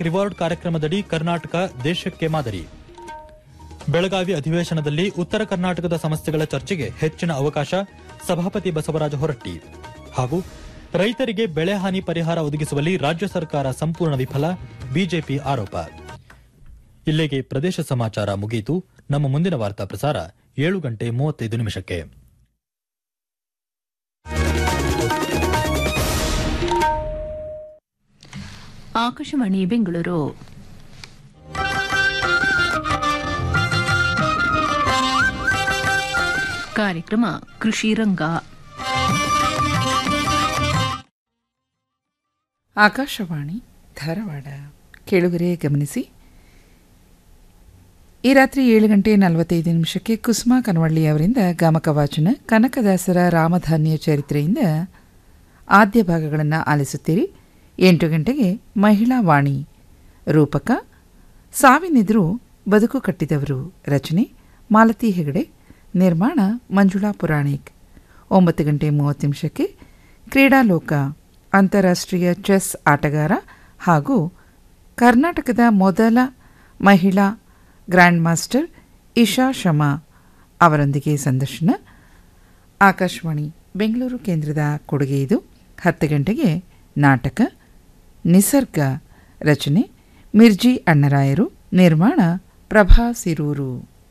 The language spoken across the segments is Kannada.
ರಿವಾರ್ಡ್ ಕಾರ್ಯಕ್ರಮದಡಿ ಕರ್ನಾಟಕ ದೇಶಕ್ಕೆ ಮಾದರಿ ಬೆಳಗಾವಿ ಅಧಿವೇಶನದಲ್ಲಿ ಉತ್ತರ ಕರ್ನಾಟಕದ ಸಮಸ್ಯೆಗಳ ಚರ್ಚೆಗೆ ಹೆಚ್ಚಿನ ಅವಕಾಶ ಸಭಾಪತಿ ಬಸವರಾಜ ಹೊರಟ್ಟಿ ಹಾಗೂ ರೈತರಿಗೆ ಬೆಳೆ ಹಾನಿ ಪರಿಹಾರ ಒದಗಿಸುವಲ್ಲಿ ರಾಜ್ಯ ಸರ್ಕಾರ ಸಂಪೂರ್ಣ ವಿಫಲ ಬಿಜೆಪಿ ಆರೋಪ ಇಲ್ಲಿಗೆ ಪ್ರದೇಶ ಸಮಾಚಾರ ಮುಗಿಯಿತು ನಮ್ಮ ಮುಂದಿನ ವಾರ್ತಾ ಪ್ರಸಾರ ಏಳು ಗಂಟೆ ಮೂವತ್ತೈದು ನಿಮಿಷಕ್ಕೆ ಆಕಾಶವಾಣಿ ಬೆಂಗಳೂರು ಕಾರ್ಯಕ್ರಮ ಕೃಷಿ ರಂಗ ಆಕಾಶವಾಣಿ ಧಾರವಾಡ ಕೇಳುಗರೆ ಗಮನಿಸಿ ಈ ರಾತ್ರಿ ಏಳು ಗಂಟೆ ನಲವತ್ತೈದು ನಿಮಿಷಕ್ಕೆ ಕುಸುಮಾ ಕನವಳ್ಳಿ ಅವರಿಂದ ಗಮಕ ವಾಚನ ಕನಕದಾಸರ ರಾಮಧಾನ್ಯ ಚರಿತ್ರೆಯಿಂದ ಆದ್ಯ ಭಾಗಗಳನ್ನು ಆಲಿಸುತ್ತೀರಿ ಎಂಟು ಗಂಟೆಗೆ ಮಹಿಳಾ ವಾಣಿ ರೂಪಕ ಸಾವಿನೆದುರು ಬದುಕು ಕಟ್ಟಿದವರು ರಚನೆ ಮಾಲತಿ ಹೆಗಡೆ ನಿರ್ಮಾಣ ಮಂಜುಳಾ ಪುರಾಣಿಕ್ ಒಂಬತ್ತು ಗಂಟೆ ಮೂವತ್ತು ನಿಮಿಷಕ್ಕೆ ಕ್ರೀಡಾಲೋಕ ಅಂತಾರಾಷ್ಟ್ರೀಯ ಚೆಸ್ ಆಟಗಾರ ಹಾಗೂ ಕರ್ನಾಟಕದ ಮೊದಲ ಮಹಿಳಾ ಗ್ರ್ಯಾಂಡ್ ಮಾಸ್ಟರ್ ಇಶಾ ಶಮಾ ಅವರೊಂದಿಗೆ ಸಂದರ್ಶನ ಆಕಾಶವಾಣಿ ಬೆಂಗಳೂರು ಕೇಂದ್ರದ ಕೊಡುಗೆ ಇದು ಹತ್ತು ಗಂಟೆಗೆ ನಾಟಕ ನಿಸರ್ಗ ರಚನೆ ಮಿರ್ಜಿ ಅಣ್ಣರಾಯರು ನಿರ್ಮಾಣ ಪ್ರಭಾ ಸಿರೂರು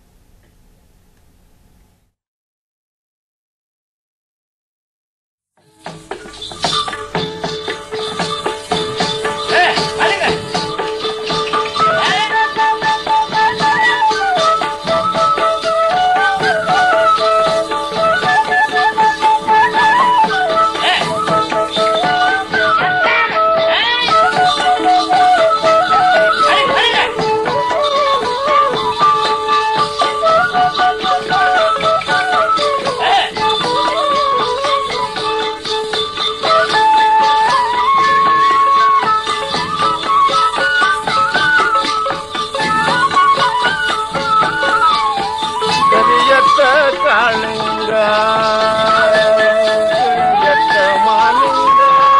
ಕರಿಯತ್ತ ಕಾಳಿಂಗ ಕರಿಯತ್ತ ಮಾಲಿಂಗ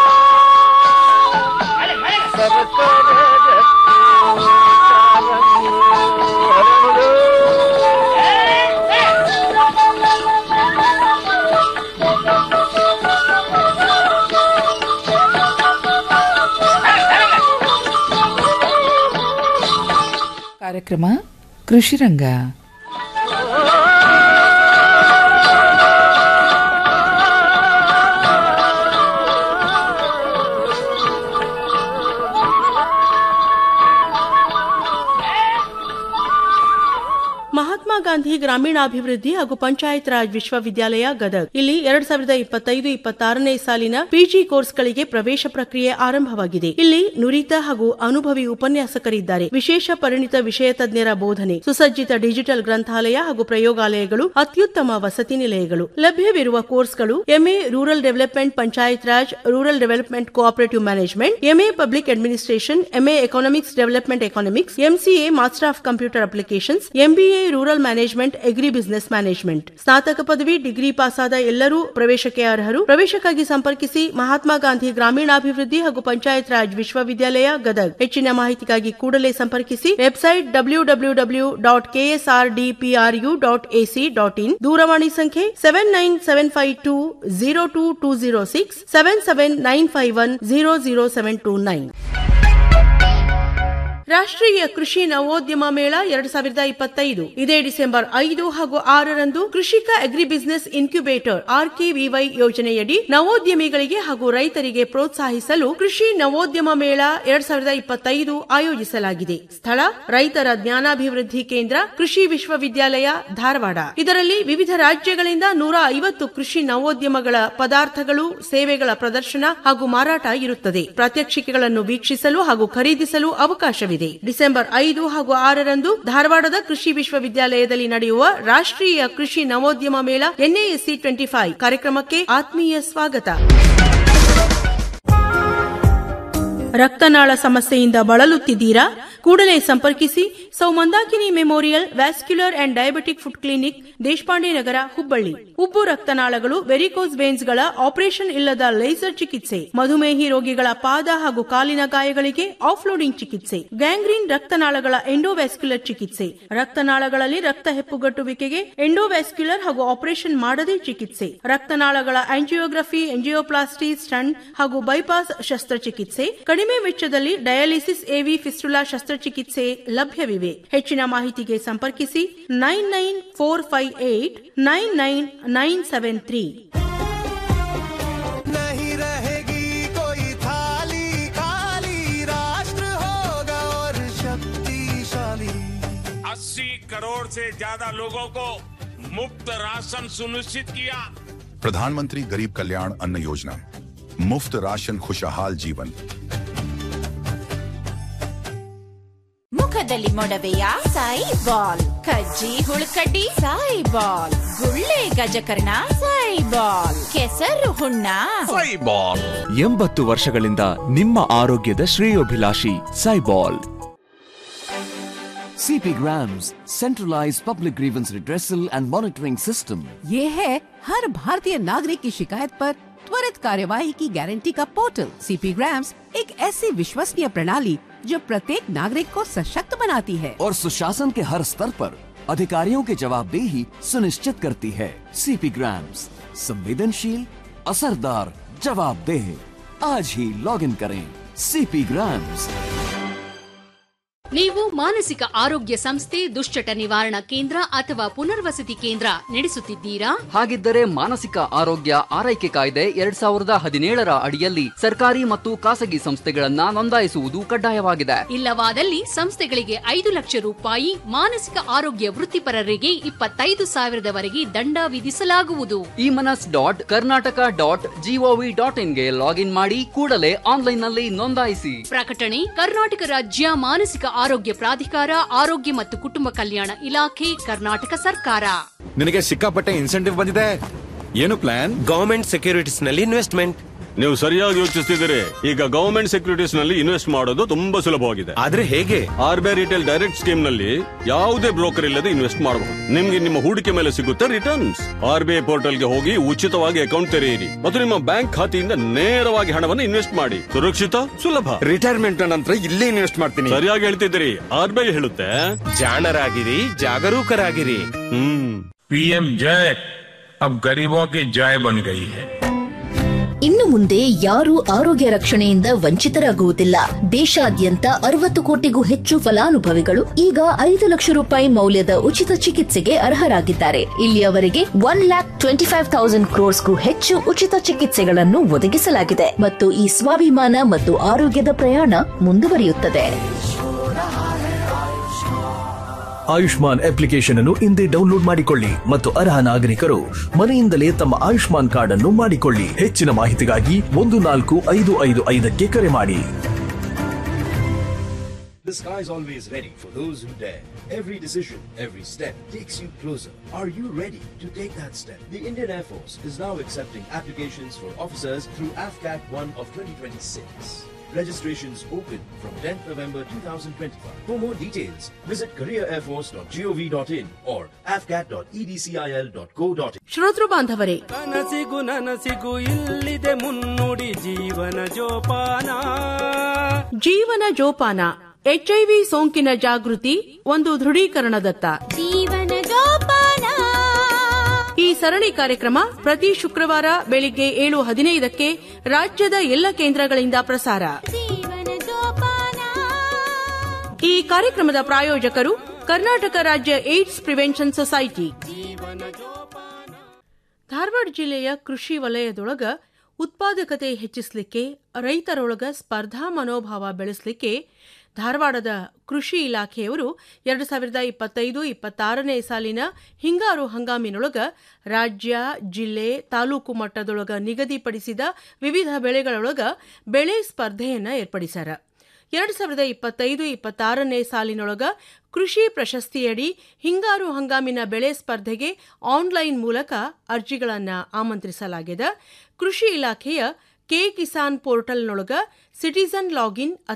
ಸರಸರ ಗಟ್ಟಿ ಕಾಲಂಗಿ ಹರಳು. ಕಾರ್ಯಕ್ರಮ ಕೃಷಿರಂಗ ಮಹಾತ್ಮ ಗಾಂಧಿ ಗ್ರಾಮೀಣಾಭಿವೃದ್ಧಿ ಹಾಗೂ ಪಂಚಾಯತ್ ರಾಜ್ ವಿಶ್ವವಿದ್ಯಾಲಯ ಗದಗ್ ಇಲ್ಲಿ ಎರಡ್ ಸಾವಿರದ ಇಪ್ಪತ್ತೈದು ಇಪ್ಪತ್ತಾರನೇ ಸಾಲಿನ ಪಿಜಿ ಕೋರ್ಸ್ಗಳಿಗೆ ಪ್ರವೇಶ ಪ್ರಕ್ರಿಯೆ ಆರಂಭವಾಗಿದೆ ಇಲ್ಲಿ ನುರಿತ ಹಾಗೂ ಅನುಭವಿ ಉಪನ್ಯಾಸಕರಿದ್ದಾರೆ ವಿಶೇಷ ಪರಿಣಿತ ವಿಷಯ ತಜ್ಞರ ಬೋಧನೆ ಸುಸಜ್ಜಿತ ಡಿಜಿಟಲ್ ಗ್ರಂಥಾಲಯ ಹಾಗೂ ಪ್ರಯೋಗಾಲಯಗಳು ಅತ್ಯುತ್ತಮ ವಸತಿ ನಿಲಯಗಳು ಲಭ್ಯವಿರುವ ಕೋರ್ಸ್ಗಳು MA rural development panchayat raj rural development cooperative management MA public administration MA economics development economics MCA master of computer applications MBA rural management agri business management ಸ್ನಾತಕ ಪದವಿ ಡಿಗ್ರಿ ಪಾಸಾದ ಎಲ್ಲರೂ ಪ್ರವೇಶಕ್ಕೆ ಅರ್ಹರು ಪ್ರವೇಶಕ್ಕಾಗಿ ಸಂಪರ್ಕಿಸಿ ಮಹಾತ್ಮ ಗಾಂಧಿ ಗ್ರಾಮೀಣಾಭಿವೃದ್ಧಿ ಹಾಗೂ ಪಂಚಾಯತ್ ರಾಜ್ ವಿಶ್ವವಿದ್ಯಾಲಯ ಗದಗ್ ಹೆಚ್ಚಿನ ಮಾಹಿತಿಗಾಗಿ ಕೂಡಲೇ ಸಂಪರ್ಕಿಸಿ website W W W dot KSR DPRU dot AC dot in ದೂರವಾಣಿ ಸಂಖ್ಯೆ seven nine seven five two zero two two zero six seven seven nine five one zero zero seven two nine ರಾಷ್ಟ್ರೀಯ ಕೃಷಿ ನವೋದ್ಯಮ ಮೇಳ ಎರಡ್ ಸಾವಿರದ ಇಪ್ಪತ್ತೈದು ಇದೇ ಡಿಸೆಂಬರ್ ಐದು ಹಾಗೂ ಆರರಂದು ಕೃಷಿಕ ಅಗ್ರಿ ಬಿಸಿನೆಸ್ ಇನ್ಕ್ಯುಬೇಟರ್ ಆರ್ಕೆವಿವೈ ಯೋಜನೆಯಡಿ ನವೋದ್ಯಮಿಗಳಿಗೆ ಹಾಗೂ ರೈತರಿಗೆ ಪ್ರೋತ್ಸಾಹಿಸಲು ಕೃಷಿ ನವೋದ್ಯಮ ಮೇಳ ಎರಡ್ ಸಾವಿರದ ಇಪ್ಪತ್ತೈದು ಆಯೋಜಿಸಲಾಗಿದೆ ಸ್ಥಳ ರೈತರ ಜ್ಞಾನಾಭಿವೃದ್ಧಿ ಕೇಂದ್ರ ಕೃಷಿ ವಿಶ್ವವಿದ್ಯಾಲಯ ಧಾರವಾಡ ಇದರಲ್ಲಿ ವಿವಿಧ ರಾಜ್ಯಗಳಿಂದ ನೂರ ಐವತ್ತು ಕೃಷಿ ನವೋದ್ಯಮಗಳ ಪದಾರ್ಥಗಳು ಸೇವೆಗಳ ಪ್ರದರ್ಶನ ಹಾಗೂ ಮಾರಾಟ ಇರುತ್ತದೆ ಪ್ರಾತ್ಯಕ್ಷಿಕೆಗಳನ್ನು ವೀಕ್ಷಿಸಲು ಹಾಗೂ ಖರೀದಿಸಲು ಅವಕಾಶವಿದೆ ಡಿಸೆಂಬರ್ ಐದು ಹಾಗೂ ಆರರಂದು ಧಾರವಾಡದ ಕೃಷಿ ವಿಶ್ವವಿದ್ಯಾಲಯದಲ್ಲಿ ನಡೆಯುವ ರಾಷ್ಟ್ರೀಯ ಕೃಷಿ ನವೋದ್ಯಮ ಮೇಳ ಎನ್ಎಎಸ್ಸಿ ಟ್ವೆಂಟಿ ಫೈವ್ ಕಾರ್ಯಕ್ರಮಕ್ಕೆ ಆತ್ಮೀಯ ಸ್ವಾಗತ ರಕ್ತನಾಳ ಸಮಸ್ಯೆಯಿಂದ ಬಳಲುತ್ತಿದ್ದೀರಾ ಕೂಡಲೇ ಸಂಪರ್ಕಿಸಿ ಸೌ Mandakini memorial vascular and diabetic foot clinic Deshpande Nagar Hubballi ಉಬ್ಬು ರಕ್ತನಾಳಗಳು ವೆರಿಕೋಸ್ ವೇನ್ಸ್ಗಳ ಆಪರೇಷನ್ ಇಲ್ಲದ ಲೇಸರ್ ಚಿಕಿತ್ಸೆ ಮಧುಮೇಹಿ ರೋಗಿಗಳ ಪಾದ ಹಾಗೂ ಕಾಲಿನ ಗಾಯಗಳಿಗೆ ಆಫ್ಲೋಡಿಂಗ್ ಚಿಕಿತ್ಸೆ ಗ್ಯಾಂಗ್ರೀನ್ ರಕ್ತನಾಳಗಳ ಎಂಡೋವ್ಯಾಸ್ಕ್ಯುಲರ್ ಚಿಕಿತ್ಸೆ ರಕ್ತನಾಳಗಳಲ್ಲಿ ರಕ್ತ ಹೆಪ್ಪುಗಟ್ಟುವಿಕೆಗೆ ಎಂಡೋವ್ಯಾಸ್ಕ್ಯುಲರ್ ಹಾಗೂ ಆಪರೇಷನ್ ಮಾಡದೇ ಚಿಕಿತ್ಸೆ ರಕ್ತನಾಳಗಳ ಆಂಜಿಯೋಗ್ರಫಿ ಎಂಜಿಯೋಪ್ಲಾಸ್ಟಿ ಸ್ಟಂಟ್ ಹಾಗೂ ಬೈಪಾಸ್ ಶಸ್ತ್ರಚಿಕಿತ್ಸೆ ಕಡಿಮೆ ವೆಚ್ಚದಲ್ಲಿ ಡಯಾಲಿಸಿಸ್ ಎವಿ ಫಿಸ್ಟುಲಾ ಶಸ್ತ್ರಚಿಕಿತ್ಸೆ ಲಭ್ಯವಿವೆ ಹೆಚ್ಚಿನ ಮಾಹಿತಿಗೆ ಸಂಪರ್ಕಿಸಿ nine nine four five eight nine nine nine seven three नहीं रहेगी कोई थाली खाली राष्ट्र होगा और शक्तिशाली अस्सी करोड़ से ज्यादा लोगों को मुफ्त राशन सुनिश्चित किया प्रधानमंत्री गरीब कल्याण अन्न योजना मुफ्त राशन खुशहाल जीवन ಮುಖದಲ್ಲಿ ಮೊಡವೆಯ ಸಾಯಿ ಬಾಲ್ ಕಜ್ಜಿ ಹುಳುಕಡ್ಡಿ ಸಾಯಿ ಬಾಲ್ ಗುಳ್ಳೆ ಗಜಕರ್ಣ ಸಾಯಿ ಬಾಲ್ ಕೆಸರು ಹುಣ್ಣ ಎಂಬತ್ತು ವರ್ಷಗಳಿಂದ ನಿಮ್ಮ ಆರೋಗ್ಯದ ಶ್ರೇಯೋಭಿಲಾಷಿ ಸೈಬಾಲ್ CP Grams, centralized public grievance redressal and monitoring system. ये है हर भारतीय नागरिक की शिकायत पर त्वरित कार्यवाही की गारंटी का पोर्टल सीपी ग्राम्स एक ऐसी विश्वसनीय प्रणाली जो प्रत्येक नागरिक को सशक्त बनाती है और सुशासन के हर स्तर पर अधिकारियों की जवाबदेही सुनिश्चित करती है CP Grams, संवेदनशील असरदार जवाबदेह आज ही लॉग इन करें CP Grams. ನೀವು ಮಾನಸಿಕ ಆರೋಗ್ಯ ಸಂಸ್ಥೆ ದುಶ್ಚಟ ನಿವಾರಣಾ ಕೇಂದ್ರ ಅಥವಾ ಪುನರ್ವಸತಿ ಕೇಂದ್ರ ನಡೆಸುತ್ತಿದ್ದೀರಾ ಹಾಗಿದ್ದರೆ ಮಾನಸಿಕ ಆರೋಗ್ಯ ಆರೈಕೆ ಕಾಯ್ದೆ ಎರಡ್ ಸಾವಿರದ ಹದಿನೇಳರ ಅಡಿಯಲ್ಲಿ ಸರ್ಕಾರಿ ಮತ್ತು ಖಾಸಗಿ ಸಂಸ್ಥೆಗಳನ್ನ ನೋಂದಾಯಿಸುವುದು ಕಡ್ಡಾಯವಾಗಿದೆ ಇಲ್ಲವಾದಲ್ಲಿ ಸಂಸ್ಥೆಗಳಿಗೆ ಐದು ಲಕ್ಷ ರೂಪಾಯಿ ಮಾನಸಿಕ ಆರೋಗ್ಯ ವೃತ್ತಿಪರರಿಗೆ ಇಪ್ಪತ್ತೈದು ಸಾವಿರದವರೆಗೆ ದಂಡ ವಿಧಿಸಲಾಗುವುದು ಈ Manas dot Karnataka dot G O V dot ಇನ್ಗೆ ಲಾಗಿನ್ ಮಾಡಿ ಕೂಡಲೇ ಆನ್ಲೈನ್ನಲ್ಲಿ ನೋಂದಾಯಿಸಿ ಪ್ರಕಟಣೆ ಕರ್ನಾಟಕ ರಾಜ್ಯ ಮಾನಸಿಕ ಆರೋಗ್ಯ ಪ್ರಾಧಿಕಾರ ಆರೋಗ್ಯ ಮತ್ತು ಕುಟುಂಬ ಕಲ್ಯಾಣ ಇಲಾಖೆ ಕರ್ನಾಟಕ ಸರ್ಕಾರ ನಿನಗೆ ಸಿಕ್ಕಾಪಟ್ಟೆ ಇನ್ಸೆಂಟಿವ್ ಬಂದಿದೆ ಏನು ಪ್ಲಾನ್ ಗವರ್ಮೆಂಟ್ ಸೆಕ್ಯೂರಿಟೀಸ್ ನಲ್ಲಿ ಇನ್ವೆಸ್ಟ್ಮೆಂಟ್ ನೀವು ಸರಿಯಾಗಿ ಯೋಚಿಸ್ತಿದ್ದೀರಿ ಈಗ ಗವರ್ಮೆಂಟ್ ಸೆಕ್ಯೂರಿಟೀಸ್ ನಲ್ಲಿ ಇನ್ವೆಸ್ಟ್ ಮಾಡೋದು ತುಂಬಾ ಸುಲಭವಾಗಿದೆ ಆದ್ರೆ ಹೇಗೆ R B I retail direct scheme ನಲ್ಲಿ ಯಾವುದೇ ಬ್ರೋಕರ್ ಇಲ್ಲದೆ ಇನ್ವೆಸ್ಟ್ ಮಾಡಬಹುದು ನಿಮ್ಗೆ ನಿಮ್ಮ ಹೂಡಿಕೆ ಮೇಲೆ ಸಿಗುತ್ತೆ returns R B I portal ಗೆ ಹೋಗಿ ಉಚಿತವಾಗಿ ಅಕೌಂಟ್ ತೆರೆಯಿರಿ ಮತ್ತು ನಿಮ್ಮ ಬ್ಯಾಂಕ್ ಖಾತೆಯಿಂದ ನೇರವಾಗಿ ಹಣವನ್ನು ಇನ್ವೆಸ್ಟ್ ಮಾಡಿ ಸುರಕ್ಷಿತ ಸುಲಭ ರಿಟೈರ್ಮೆಂಟ್ ನಂತರ ಇಲ್ಲೇ ಇನ್ವೆಸ್ಟ್ ಮಾಡ್ತೀನಿ ಸರಿಯಾಗಿ ಹೇಳ್ತಿದ್ದೀರಿ ಆರ್ ಬಿ ಐ ಹೇಳುತ್ತೆ ಜಾಣರಾಗಿರಿ ಜಾಗರೂಕರಾಗಿರಿ ಹ್ಮ್ पीएम जय अब गरीबों की जय बन गई है ಇನ್ನು ಮುಂದೆ ಯಾರೂ ಆರೋಗ್ಯ ರಕ್ಷಣೆಯಿಂದ ವಂಚಿತರಾಗುವುದಿಲ್ಲ ದೇಶಾದ್ಯಂತ ಅರವತ್ತು ಕೋಟಿಗೂ ಹೆಚ್ಚು ಫಲಾನುಭವಿಗಳು ಈಗ ಐದು ಲಕ್ಷ ರೂಪಾಯಿ ಮೌಲ್ಯದ ಉಚಿತ ಚಿಕಿತ್ಸೆಗೆ ಅರ್ಹರಾಗಿದ್ದಾರೆ ಇಲ್ಲಿಯವರೆಗೆ one lakh twenty five thousand ಕ್ರೋರ್ಸ್ಗೂ ಹೆಚ್ಚು ಉಚಿತ ಚಿಕಿತ್ಸೆಗಳನ್ನು ಒದಗಿಸಲಾಗಿದೆ ಮತ್ತು ಈ ಸ್ವಾಭಿಮಾನ ಮತ್ತು ಆರೋಗ್ಯದ ಪ್ರಯಾಣ ಮುಂದುವರಿಯುತ್ತದೆ ಆಯುಷ್ಮಾನ್ ಅಪ್ಲಿಕೇಶನ್ ಅನ್ನು ಇಂದೇ ಡೌನ್ಲೋಡ್ ಮಾಡಿಕೊಳ್ಳಿ ಮತ್ತು ಅರ್ಹ ನಾಗರಿಕರು ಮನೆಯಿಂದಲೇ ತಮ್ಮ ಆಯುಷ್ಮಾನ್ ಕಾರ್ಡ್ ಅನ್ನು ಮಾಡಿಕೊಳ್ಳಿ ಹೆಚ್ಚಿನ ಮಾಹಿತಿಗಾಗಿ ಒಂದು ನಾಲ್ಕು ಐದು ಐದು ಐದಕ್ಕೆ ಕರೆ ಮಾಡಿ The sky is always ready for those who dare. Every decision, every step takes you closer. Are you ready to take that step? The Indian Air Force is now accepting applications for officers through AFCAT 1 of 2026. Registrations open from 10th November 2025. For more details, visit careerairforce.gov.in or afcat.edcil.co.in. ಶ್ರೋತೃ ಬಾಂಧವರೇ ಕನಸಿಗೂ ನನಸಿಗೂ ಇಲ್ಲಿದೆ ಮುನ್ನುಡಿ ಜೀವನ ಜೋಪಾನ ಜೀವನ ಜೋಪಾನ ಎಚ್ಐವಿ ಸೋಂಕಿನ ಜಾಗೃತಿ ಒಂದು ದೃಢೀಕರಣದತ್ತ ಜೀವನ ಜೋಪಾನ ಈ ಸರಣಿ ಕಾರ್ಯಕ್ರಮ ಪ್ರತಿ ಶುಕ್ರವಾರ ಬೆಳಿಗ್ಗೆ ಏಳು ಹದಿನೈದಕ್ಕೆ ರಾಜ್ಯದ ಎಲ್ಲ ಕೇಂದ್ರಗಳಿಂದ ಪ್ರಸಾರ ಜೀವನ ಜೋಪಾನ ಈ ಕಾರ್ಯಕ್ರಮದ ಪ್ರಾಯೋಜಕರು ಕರ್ನಾಟಕ ರಾಜ್ಯ ಏಡ್ಸ್ ಪ್ರಿವೆನ್ಷನ್ ಸೊಸೈಟಿ ಧಾರವಾಡ ಜಿಲ್ಲೆಯ ಕೃಷಿ ವಲಯದೊಳಗ ಉತ್ಪಾದಕತೆ ಹೆಚ್ಚಿಸಲಿಕ್ಕೆ ರೈತರೊಳಗ ಸ್ಪರ್ಧಾ ಮನೋಭಾವ ಬೆಳೆಸಲಿಕ್ಕೆ ಧಾರವಾಡದ ಕೃಷಿ ಇಲಾಖೆಯವರು ಎರಡು ಸಾವಿರದ ಇಪ್ಪತ್ತೈದು ಇಪ್ಪತ್ತಾರನೇ ಸಾಲಿನ ಹಿಂಗಾರು ಹಂಗಾಮಿನೊಳಗ ರಾಜ್ಯ ಜಿಲ್ಲೆ ತಾಲೂಕು ಮಟ್ಟದೊಳಗ ನಿಗದಿಪಡಿಸಿದ ವಿವಿಧ ಬೆಳೆಗಳೊಳಗ ಬೆಳೆ ಸ್ಪರ್ಧೆಯನ್ನ ಏರ್ಪಡಿಸ್ಯಾರ ಎರಡು ಸಾವಿರದ ಇಪ್ಪತ್ತೈದು ಇಪ್ಪತ್ತಾರನೇ ಸಾಲಿನೊಳಗ ಕೃಷಿ ಪ್ರಶಸ್ತಿಯಡಿ ಹಿಂಗಾರು ಹಂಗಾಮಿನ ಬೆಳೆ ಸ್ಪರ್ಧೆಗೆ ಆನ್ಲೈನ್ ಮೂಲಕ ಅರ್ಜಿಗಳನ್ನು ಆಮಂತ್ರಿಸಲಾಗಿದೆ ಕೃಷಿ ಇಲಾಖೆಯ ಕೆ ಕಿಸಾನ್ ಪೋರ್ಟಲ್ನೊಳಗ ಸಿಟಿಸನ್ ಲಾಗಿನ್ ಅಥವಾ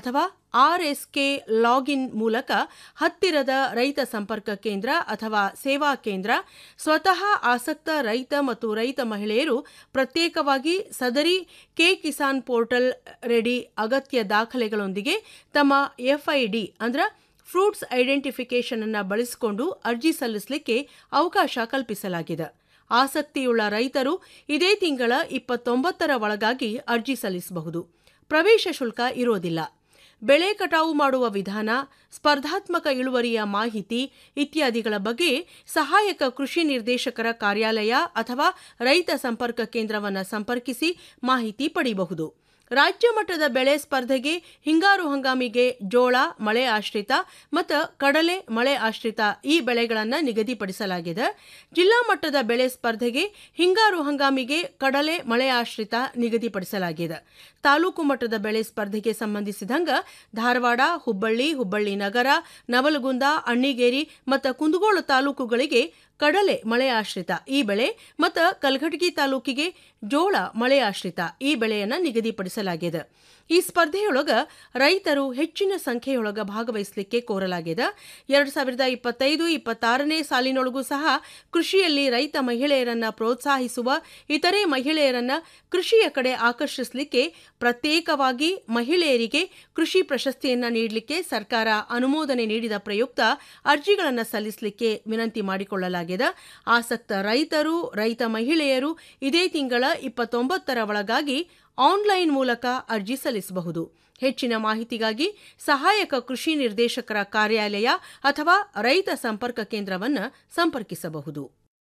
ಆರ್ಎಸ್ಕೆ ಲಾಗಿನ್ ಮೂಲಕ ಹತ್ತಿರದ ರೈತ ಸಂಪರ್ಕ ಕೇಂದ್ರ ಅಥವಾ ಸೇವಾ ಕೇಂದ್ರ ಸ್ವತಃ ಆಸಕ್ತ ರೈತ ಮತ್ತು ರೈತ ಮಹಿಳೆಯರು ಪ್ರತ್ಯೇಕವಾಗಿ ಸದರಿ ಕೆ ಕಿಸಾನ್ ಪೋರ್ಟಲ್ ರೆಡಿ ಅಗತ್ಯ ದಾಖಲೆಗಳೊಂದಿಗೆ ತಮ್ಮ ಎಫ್ಐಡಿ ಅಂದ್ರೆ ಫ್ರೂಟ್ಸ್ ಐಡೆಂಟಿಫಿಕೇಶನ್ ಅನ್ನು ಬಳಸಿಕೊಂಡು ಅರ್ಜಿ ಸಲ್ಲಿಸಲಿಕ್ಕೆ ಅವಕಾಶ ಕಲ್ಪಿಸಲಾಗಿದೆ ಆಸಕ್ತಿಯುಳ್ಳ ರೈತರು ಇದೇ ತಿಂಗಳ ಇಪ್ಪತ್ತೊಂಬತ್ತರ ಒಳಗಾಗಿ ಅರ್ಜಿ ಸಲ್ಲಿಸಬಹುದು ಪ್ರವೇಶ ಶುಲ್ಕ ಇರೋದಿಲ್ಲ ಬೆಳೆ ಕಟಾವು ಮಾಡುವ ವಿಧಾನ ಸ್ಪರ್ಧಾತ್ಮಕ ಇಳುವರಿಯ ಮಾಹಿತಿ ಇತ್ಯಾದಿಗಳ ಬಗ್ಗೆ ಸಹಾಯಕ ಕೃಷಿ ನಿರ್ದೇಶಕರ ಕಾರ್ಯಾಲಯ ಅಥವಾ ರೈತ ಸಂಪರ್ಕ ಕೇಂದ್ರವನ್ನು ಸಂಪರ್ಕಿಸಿ ಮಾಹಿತಿ ಪಡೆಯಬಹುದು ರಾಜ್ಯ ಮಟ್ಟದ ಬೆಳೆ ಸ್ಪರ್ಧೆಗೆ ಹಿಂಗಾರು ಹಂಗಾಮಿಗೆ ಜೋಳ ಮಳೆ ಆಶ್ರಿತ ಮತ್ತು ಕಡಲೆ ಮಳೆ ಆಶ್ರಿತ ಈ ಬೆಳೆಗಳನ್ನು ನಿಗದಿಪಡಿಸಲಾಗಿದೆ ಜಿಲ್ಲಾ ಮಟ್ಟದ ಬೆಳೆ ಸ್ಪರ್ಧೆಗೆ ಹಿಂಗಾರು ಹಂಗಾಮಿಗೆ ಕಡಲೆ ಮಳೆ ಆಶ್ರಿತ ನಿಗದಿಪಡಿಸಲಾಗಿದೆ ತಾಲೂಕು ಮಟ್ಟದ ಬೆಳೆ ಸ್ಪರ್ಧೆಗೆ ಸಂಬಂಧಿಸಿದಂಗ ಧಾರವಾಡ ಹುಬ್ಬಳ್ಳಿ ಹುಬ್ಬಳ್ಳಿ ನಗರ ನವಲಗುಂದ ಅಣ್ಣಿಗೇರಿ ಮತ್ತು ಕುಂದಗೋಳ ತಾಲೂಕುಗಳಿಗೆ ಕಡಲೆ ಮಳೆ ಆಶ್ರಿತ ಈ ಬೆಳೆ ಮತ್ತು ಕಲಘಟಗಿ ತಾಲೂಕಿಗೆ ಜೋಳ ಮಳೆ ಆಶ್ರಿತ ಈ ಬೆಳೆಯನ್ನು ನಿಗದಿಪಡಿಸಲಾಗಿದೆ ಈ ಸ್ಪರ್ಧೆಯೊಳಗ ರೈತರು ಹೆಚ್ಚಿನ ಸಂಖ್ಯೆಯೊಳಗ ಭಾಗವಹಿಸಲಿಕ್ಕೆ ಕೋರಲಾಗಿದೆ ಎರಡು ಸಾವಿರದ ಇಪ್ಪತ್ತೈದು ಇಪ್ಪತ್ತಾರನೇ ಸಾಲಿನೊಳಗೂ ಸಹ ಕೃಷಿಯಲ್ಲಿ ರೈತ ಮಹಿಳೆಯರನ್ನ ಪ್ರೋತ್ಸಾಹಿಸುವ ಇತರೆ ಮಹಿಳೆಯರನ್ನ ಕೃಷಿಯ ಕಡೆ ಆಕರ್ಷಿಸಲಿಕ್ಕೆ ಪ್ರತ್ಯೇಕವಾಗಿ ಮಹಿಳೆಯರಿಗೆ ಕೃಷಿ ಪ್ರಶಸ್ತಿಯನ್ನ ನೀಡಲಿಕ್ಕೆ ಸರ್ಕಾರ ಅನುಮೋದನೆ ನೀಡಿದ ಪ್ರಯುಕ್ತ ಅರ್ಜಿಗಳನ್ನು ಸಲ್ಲಿಸಲಿಕ್ಕೆ ವಿನಂತಿ ಮಾಡಿಕೊಳ್ಳಲಾಗಿದೆ ಆಸಕ್ತ ರೈತರು ರೈತ ಮಹಿಳೆಯರು ಇದೇ ತಿಂಗಳ ಇಪ್ಪತ್ತೊಂಬತ್ತರ ಒಳಗಾಗಿ ಆನ್ಲೈನ್ ಮೂಲಕ ಅರ್ಜಿ ಸಲ್ಲಿಸಬಹುದು ಹೆಚ್ಚಿನ ಮಾಹಿತಿಗಾಗಿ ಸಹಾಯಕ ಕೃಷಿ ನಿರ್ದೇಶಕರ ಕಾರ್ಯಾಲಯ ಅಥವಾ ರೈತ ಸಂಪರ್ಕ ಕೇಂದ್ರವನ್ನು ಸಂಪರ್ಕಿಸಬಹುದು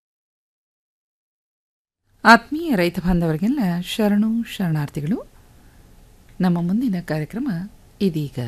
ಆತ್ಮೀಯ ರೈತ ಬಾಂಧವರಿಗೆಲ್ಲ ಶರಣು ಶರಣಾರ್ಥಿಗಳು ನಮ್ಮ ಮುಂದಿನ ಕಾರ್ಯಕ್ರಮ ಇದೀಗ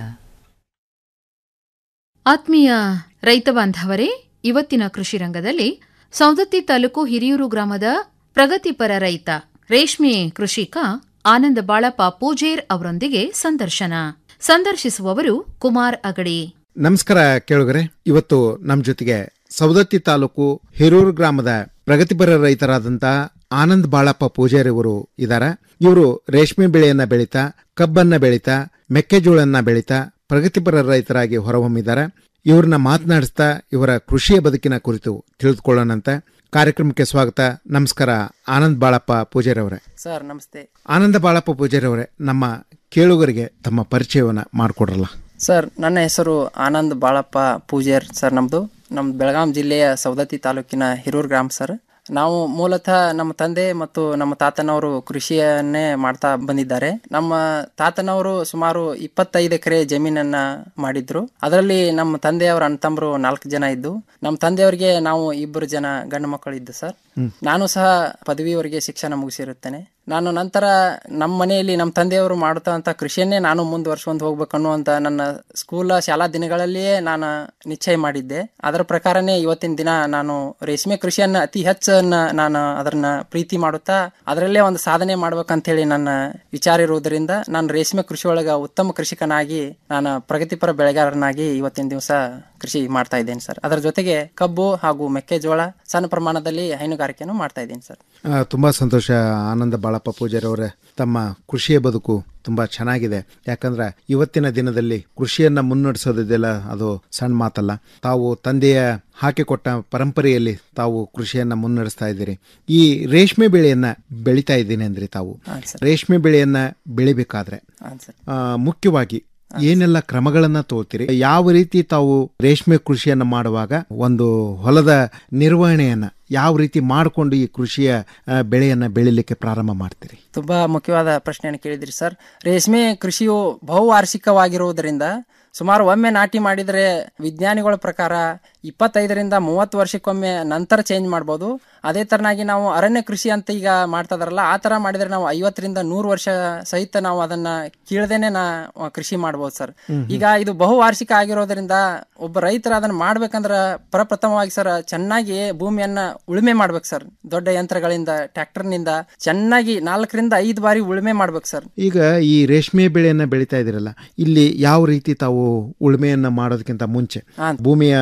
ಆತ್ಮೀಯ ರೈತ ಬಾಂಧವರೇ ಇವತ್ತಿನ ಕೃಷಿ ರಂಗದಲ್ಲಿ ಸೌದತ್ತಿ ತಾಲೂಕು ಹಿರಿಯೂರು ಗ್ರಾಮದ ಪ್ರಗತಿಪರ ರೈತ ರೇಷ್ಮೆ ಕೃಷಿಕ ಆನಂದ ಬಾಳಪ್ಪ ಪೂಜೇರ್ ಅವರೊಂದಿಗೆ ಸಂದರ್ಶನ ಸಂದರ್ಶಿಸುವವರು ಕುಮಾರ್ ಅಗಡಿ ನಮಸ್ಕಾರ ಕೇಳುಗರೆ ಇವತ್ತು ನಮ್ಮ ಜೊತೆಗೆ ಸವದತ್ತಿ ತಾಲೂಕು ಹಿರೂರು ಗ್ರಾಮದ ಪ್ರಗತಿಪರ ರೈತರಾದಂತ ಆನಂದ್ ಬಾಳಪ್ಪ ಪೂಜಾರಿ ಅವರು ಇದ್ದಾರೆ ಇವರು ರೇಷ್ಮೆ ಬೆಳೆಯನ್ನ ಬೆಳೀತಾ ಕಬ್ಬನ್ನ ಬೆಳೀತಾ ಮೆಕ್ಕೆಜೋಳನ್ನ ಬೆಳೀತಾ ಪ್ರಗತಿಪರ ರೈತರಾಗಿ ಹೊರಹೊಮ್ಮಿದ್ದಾರೆ ಇವ್ರನ್ನ ಮಾತನಾಡಿಸ್ತಾ ಇವರ ಕೃಷಿಯ ಬದುಕಿನ ಕುರಿತು ತಿಳಿದುಕೊಳ್ಳೋಣಂತೆ ಕಾರ್ಯಕ್ರಮಕ್ಕೆ ಸ್ವಾಗತ ನಮಸ್ಕಾರ ಆನಂದ್ ಬಾಳಪ್ಪ ಪೂಜಾರಿ ಅವರೇ ಸರ್ ನಮಸ್ತೆ ಆನಂದ ಬಾಳಪ್ಪ ಪೂಜಾರಿ ಅವರೇ ನಮ್ಮ ಕೇಳುಗರಿಗೆ ತಮ್ಮ ಪರಿಚಯವನ್ನ ಮಾಡಿಕೊಡ್ರಲ್ಲ ಸರ್ ನನ್ನ ಹೆಸರು ಆನಂದ್ ಬಾಳಪ್ಪ ಪೂಜಾರ್ ಸರ್ ನಮ್ಮದು ನಮ್ಮ ಬೆಳಗಾಂ ಜಿಲ್ಲೆಯ ಸವದತ್ತಿ ತಾಲೂಕಿನ ಹಿರೂರ್ ಗ್ರಾಮ ಸರ್ ನಾವು ಮೂಲತಃ ನಮ್ಮ ತಂದೆ ಮತ್ತು ನಮ್ಮ ತಾತನವರು ಕೃಷಿಯನ್ನೇ ಮಾಡ್ತಾ ಬಂದಿದ್ದಾರೆ ನಮ್ಮ ತಾತನವರು ಸುಮಾರು ಇಪ್ಪತ್ತೈದು ಎಕರೆ ಜಮೀನನ್ನ ಮಾಡಿದ್ರು ಅದರಲ್ಲಿ ನಮ್ಮ ತಂದೆಯವರ ಅಣ್ಣತಮ್ಮರು ನಾಲ್ಕು ಜನ ಇದ್ದು ನಮ್ಮ ತಂದೆಯವರಿಗೆ ನಾವು ಇಬ್ಬರು ಜನ ಗಂಡು ಮಕ್ಕಳು ಇದ್ದು ಸರ್ ನಾನು ಸಹ ಪದವಿವರೆಗೆ ಶಿಕ್ಷಣ ಮುಗಿಸಿರುತ್ತೇನೆ ನಾನು ನಂತರ ನಮ್ಮ ಮನೆಯಲ್ಲಿ ನಮ್ಮ ತಂದೆಯವರು ಮಾಡುತ್ತಾ ಕೃಷಿಯನ್ನೇ ನಾನು ಮುಂದುವರ್ಸ್ಕೊಂಡು ಹೋಗ್ಬೇಕು ಅನ್ನುವಂತ ನನ್ನ ಸ್ಕೂಲ್ ಶಾಲಾ ದಿನಗಳಲ್ಲಿಯೇ ನಾನು ನಿಶ್ಚಯ ಮಾಡಿದ್ದೆ ಅದರ ಪ್ರಕಾರನೇ ಇವತ್ತಿನ ದಿನ ನಾನು ರೇಷ್ಮೆ ಕೃಷಿಯನ್ನ ಅತಿ ಹೆಚ್ಚನ್ನ ನಾನು ಅದನ್ನ ಪ್ರೀತಿ ಮಾಡುತ್ತಾ ಅದರಲ್ಲೇ ಒಂದು ಸಾಧನೆ ಮಾಡ್ಬೇಕಂತ ಹೇಳಿ ನನ್ನ ವಿಚಾರ ಇರುವುದರಿಂದ ನಾನು ರೇಷ್ಮೆ ಕೃಷಿ ಒಳಗ ಉತ್ತಮ ಕೃಷಿಕನಾಗಿ ನಾನು ಪ್ರಗತಿಪರ ಬೆಳೆಗಾರನಾಗಿ ಇವತ್ತಿನ ದಿವಸ ಕೃಷಿ ಮಾಡ್ತಾ ಇದ್ದೇನೆ ಸರ್ ಅದರ ಜೊತೆಗೆ ಕಬ್ಬು ಹಾಗೂ ಮೆಕ್ಕೆಜೋಳ ಸಣ್ಣ ಪ್ರಮಾಣದಲ್ಲಿ ಹೈನುಗಾರಿಕೆಯನ್ನು ಮಾಡ್ತಾ ಇದ್ದೀನಿ ಸರ್ ಆ, ತುಂಬಾ ಸಂತೋಷ ಆನಂದ ಬಾಳಪ್ಪ ಪೂಜಾರಿ ಅವರೇ ತಮ್ಮ ಕೃಷಿಯ ಬದುಕು ತುಂಬಾ ಚೆನ್ನಾಗಿದೆ ಯಾಕಂದ್ರೆ ಇವತ್ತಿನ ದಿನದಲ್ಲಿ ಕೃಷಿಯನ್ನ ಮುನ್ನಡೆಸೋದಿದೆಯಲ್ಲ ಅದು ಸಣ್ಣ ಮಾತಲ್ಲ ತಾವು ತಂದೆಯ ಹಾಕಿಕೊಟ್ಟ ಪರಂಪರೆಯಲ್ಲಿ ತಾವು ಕೃಷಿಯನ್ನ ಮುನ್ನಡೆಸ್ತಾ ಇದ್ದೀರಿ ಈ ರೇಷ್ಮೆ ಬೆಳೆಯನ್ನ ಬೆಳಿತಾ ಇದ್ದೀನಿ ಅಂದ್ರಿ ತಾವು ಹಾಂ ಸರ್ ರೇಷ್ಮೆ ಬೆಳೆಯನ್ನ ಬೆಳಿಬೇಕಾದ್ರೆ ಹಾಂ ಸರ್ ಆ, ಮುಖ್ಯವಾಗಿ ಏನೆಲ್ಲ ಕ್ರಮಗಳನ್ನ ತಗೋತೀರಿ ಯಾವ ರೀತಿ ತಾವು ರೇಷ್ಮೆ ಕೃಷಿಯನ್ನ ಮಾಡುವಾಗ ಒಂದು ಹೊಲದ ನಿರ್ವಹಣೆಯನ್ನ ಯಾವ ರೀತಿ ಮಾಡಿಕೊಂಡು ಈ ಕೃಷಿಯ ಆ, ಬೆಳೆಯನ್ನ ಬೆಳಿಲಿಕ್ಕೆ ಪ್ರಾರಂಭ ಮಾಡ್ತೀರಿ ತುಂಬಾ ಮುಖ್ಯವಾದ ಪ್ರಶ್ನೆಯನ್ನು ಕೇಳಿದ್ರಿ ಸರ್ ರೇಷ್ಮೆ ಕೃಷಿಯು ಬಹುವಾರ್ಷಿಕವಾಗಿರುವುದರಿಂದ ಸುಮಾರು ಒಮ್ಮೆ ನಾಟಿ ಮಾಡಿದರೆ ವಿಜ್ಞಾನಿಗಳ ಪ್ರಕಾರ ಇಪ್ಪತ್ತೈದರಿಂದ ಮೂವತ್ತು ವರ್ಷಕ್ಕೊಮ್ಮೆ ನಂತರ ಚೇಂಜ್ ಮಾಡ್ಬೋದು ಅದೇ ತರನಾಗಿ ನಾವು ಅರಣ್ಯ ಕೃಷಿ ಅಂತ ಈಗ ಮಾಡ್ತಾ ಇದಾರಲ್ಲ ಆ ತರ ಮಾಡಿದ್ರೆ ನಾವು ಐವತ್ತರಿಂದ ನೂರು ವರ್ಷ ಸಹಿತ ನಾವು ಅದನ್ನ ಕೀಳದೇನೆ ನಾ ಕೃಷಿ ಮಾಡ್ಬೋದು ಸರ್ ಹ್ಮ್ ಹ್ಮ್. ಈಗ ಇದು ಬಹುವಾರ್ಷಿಕ ಆಗಿರೋದ್ರಿಂದ ಒಬ್ಬ ರೈತರ ಅದನ್ನ ಮಾಡ್ಬೇಕಂದ್ರ ಪ್ರಪ್ರಥಮವಾಗಿ ಸರ್ ಚೆನ್ನಾಗಿ ಭೂಮಿಯನ್ನ ಉಳುಮೆ ಮಾಡ್ಬೇಕು ಸರ್ ದೊಡ್ಡ ಯಂತ್ರಗಳಿಂದ ಟ್ರ್ಯಾಕ್ಟರ್ನಿಂದ ಚೆನ್ನಾಗಿ ನಾಲ್ಕರಿಂದ ಐದು ಬಾರಿ ಉಳುಮೆ ಮಾಡ್ಬೇಕು ಸರ್ ಈಗ ಈ ರೇಷ್ಮೆ ಬೆಳೆಯನ್ನ ಬೆಳಿತಾ ಇದ್ದೀರಲ್ಲ ಇಲ್ಲಿ ಯಾವ ರೀತಿ ತಾವು ಉಳುಮೆಯನ್ನ ಮಾಡೋದಕ್ಕಿಂತ ಮುಂಚೆ ಭೂಮಿಯ ಮಣ್ಣು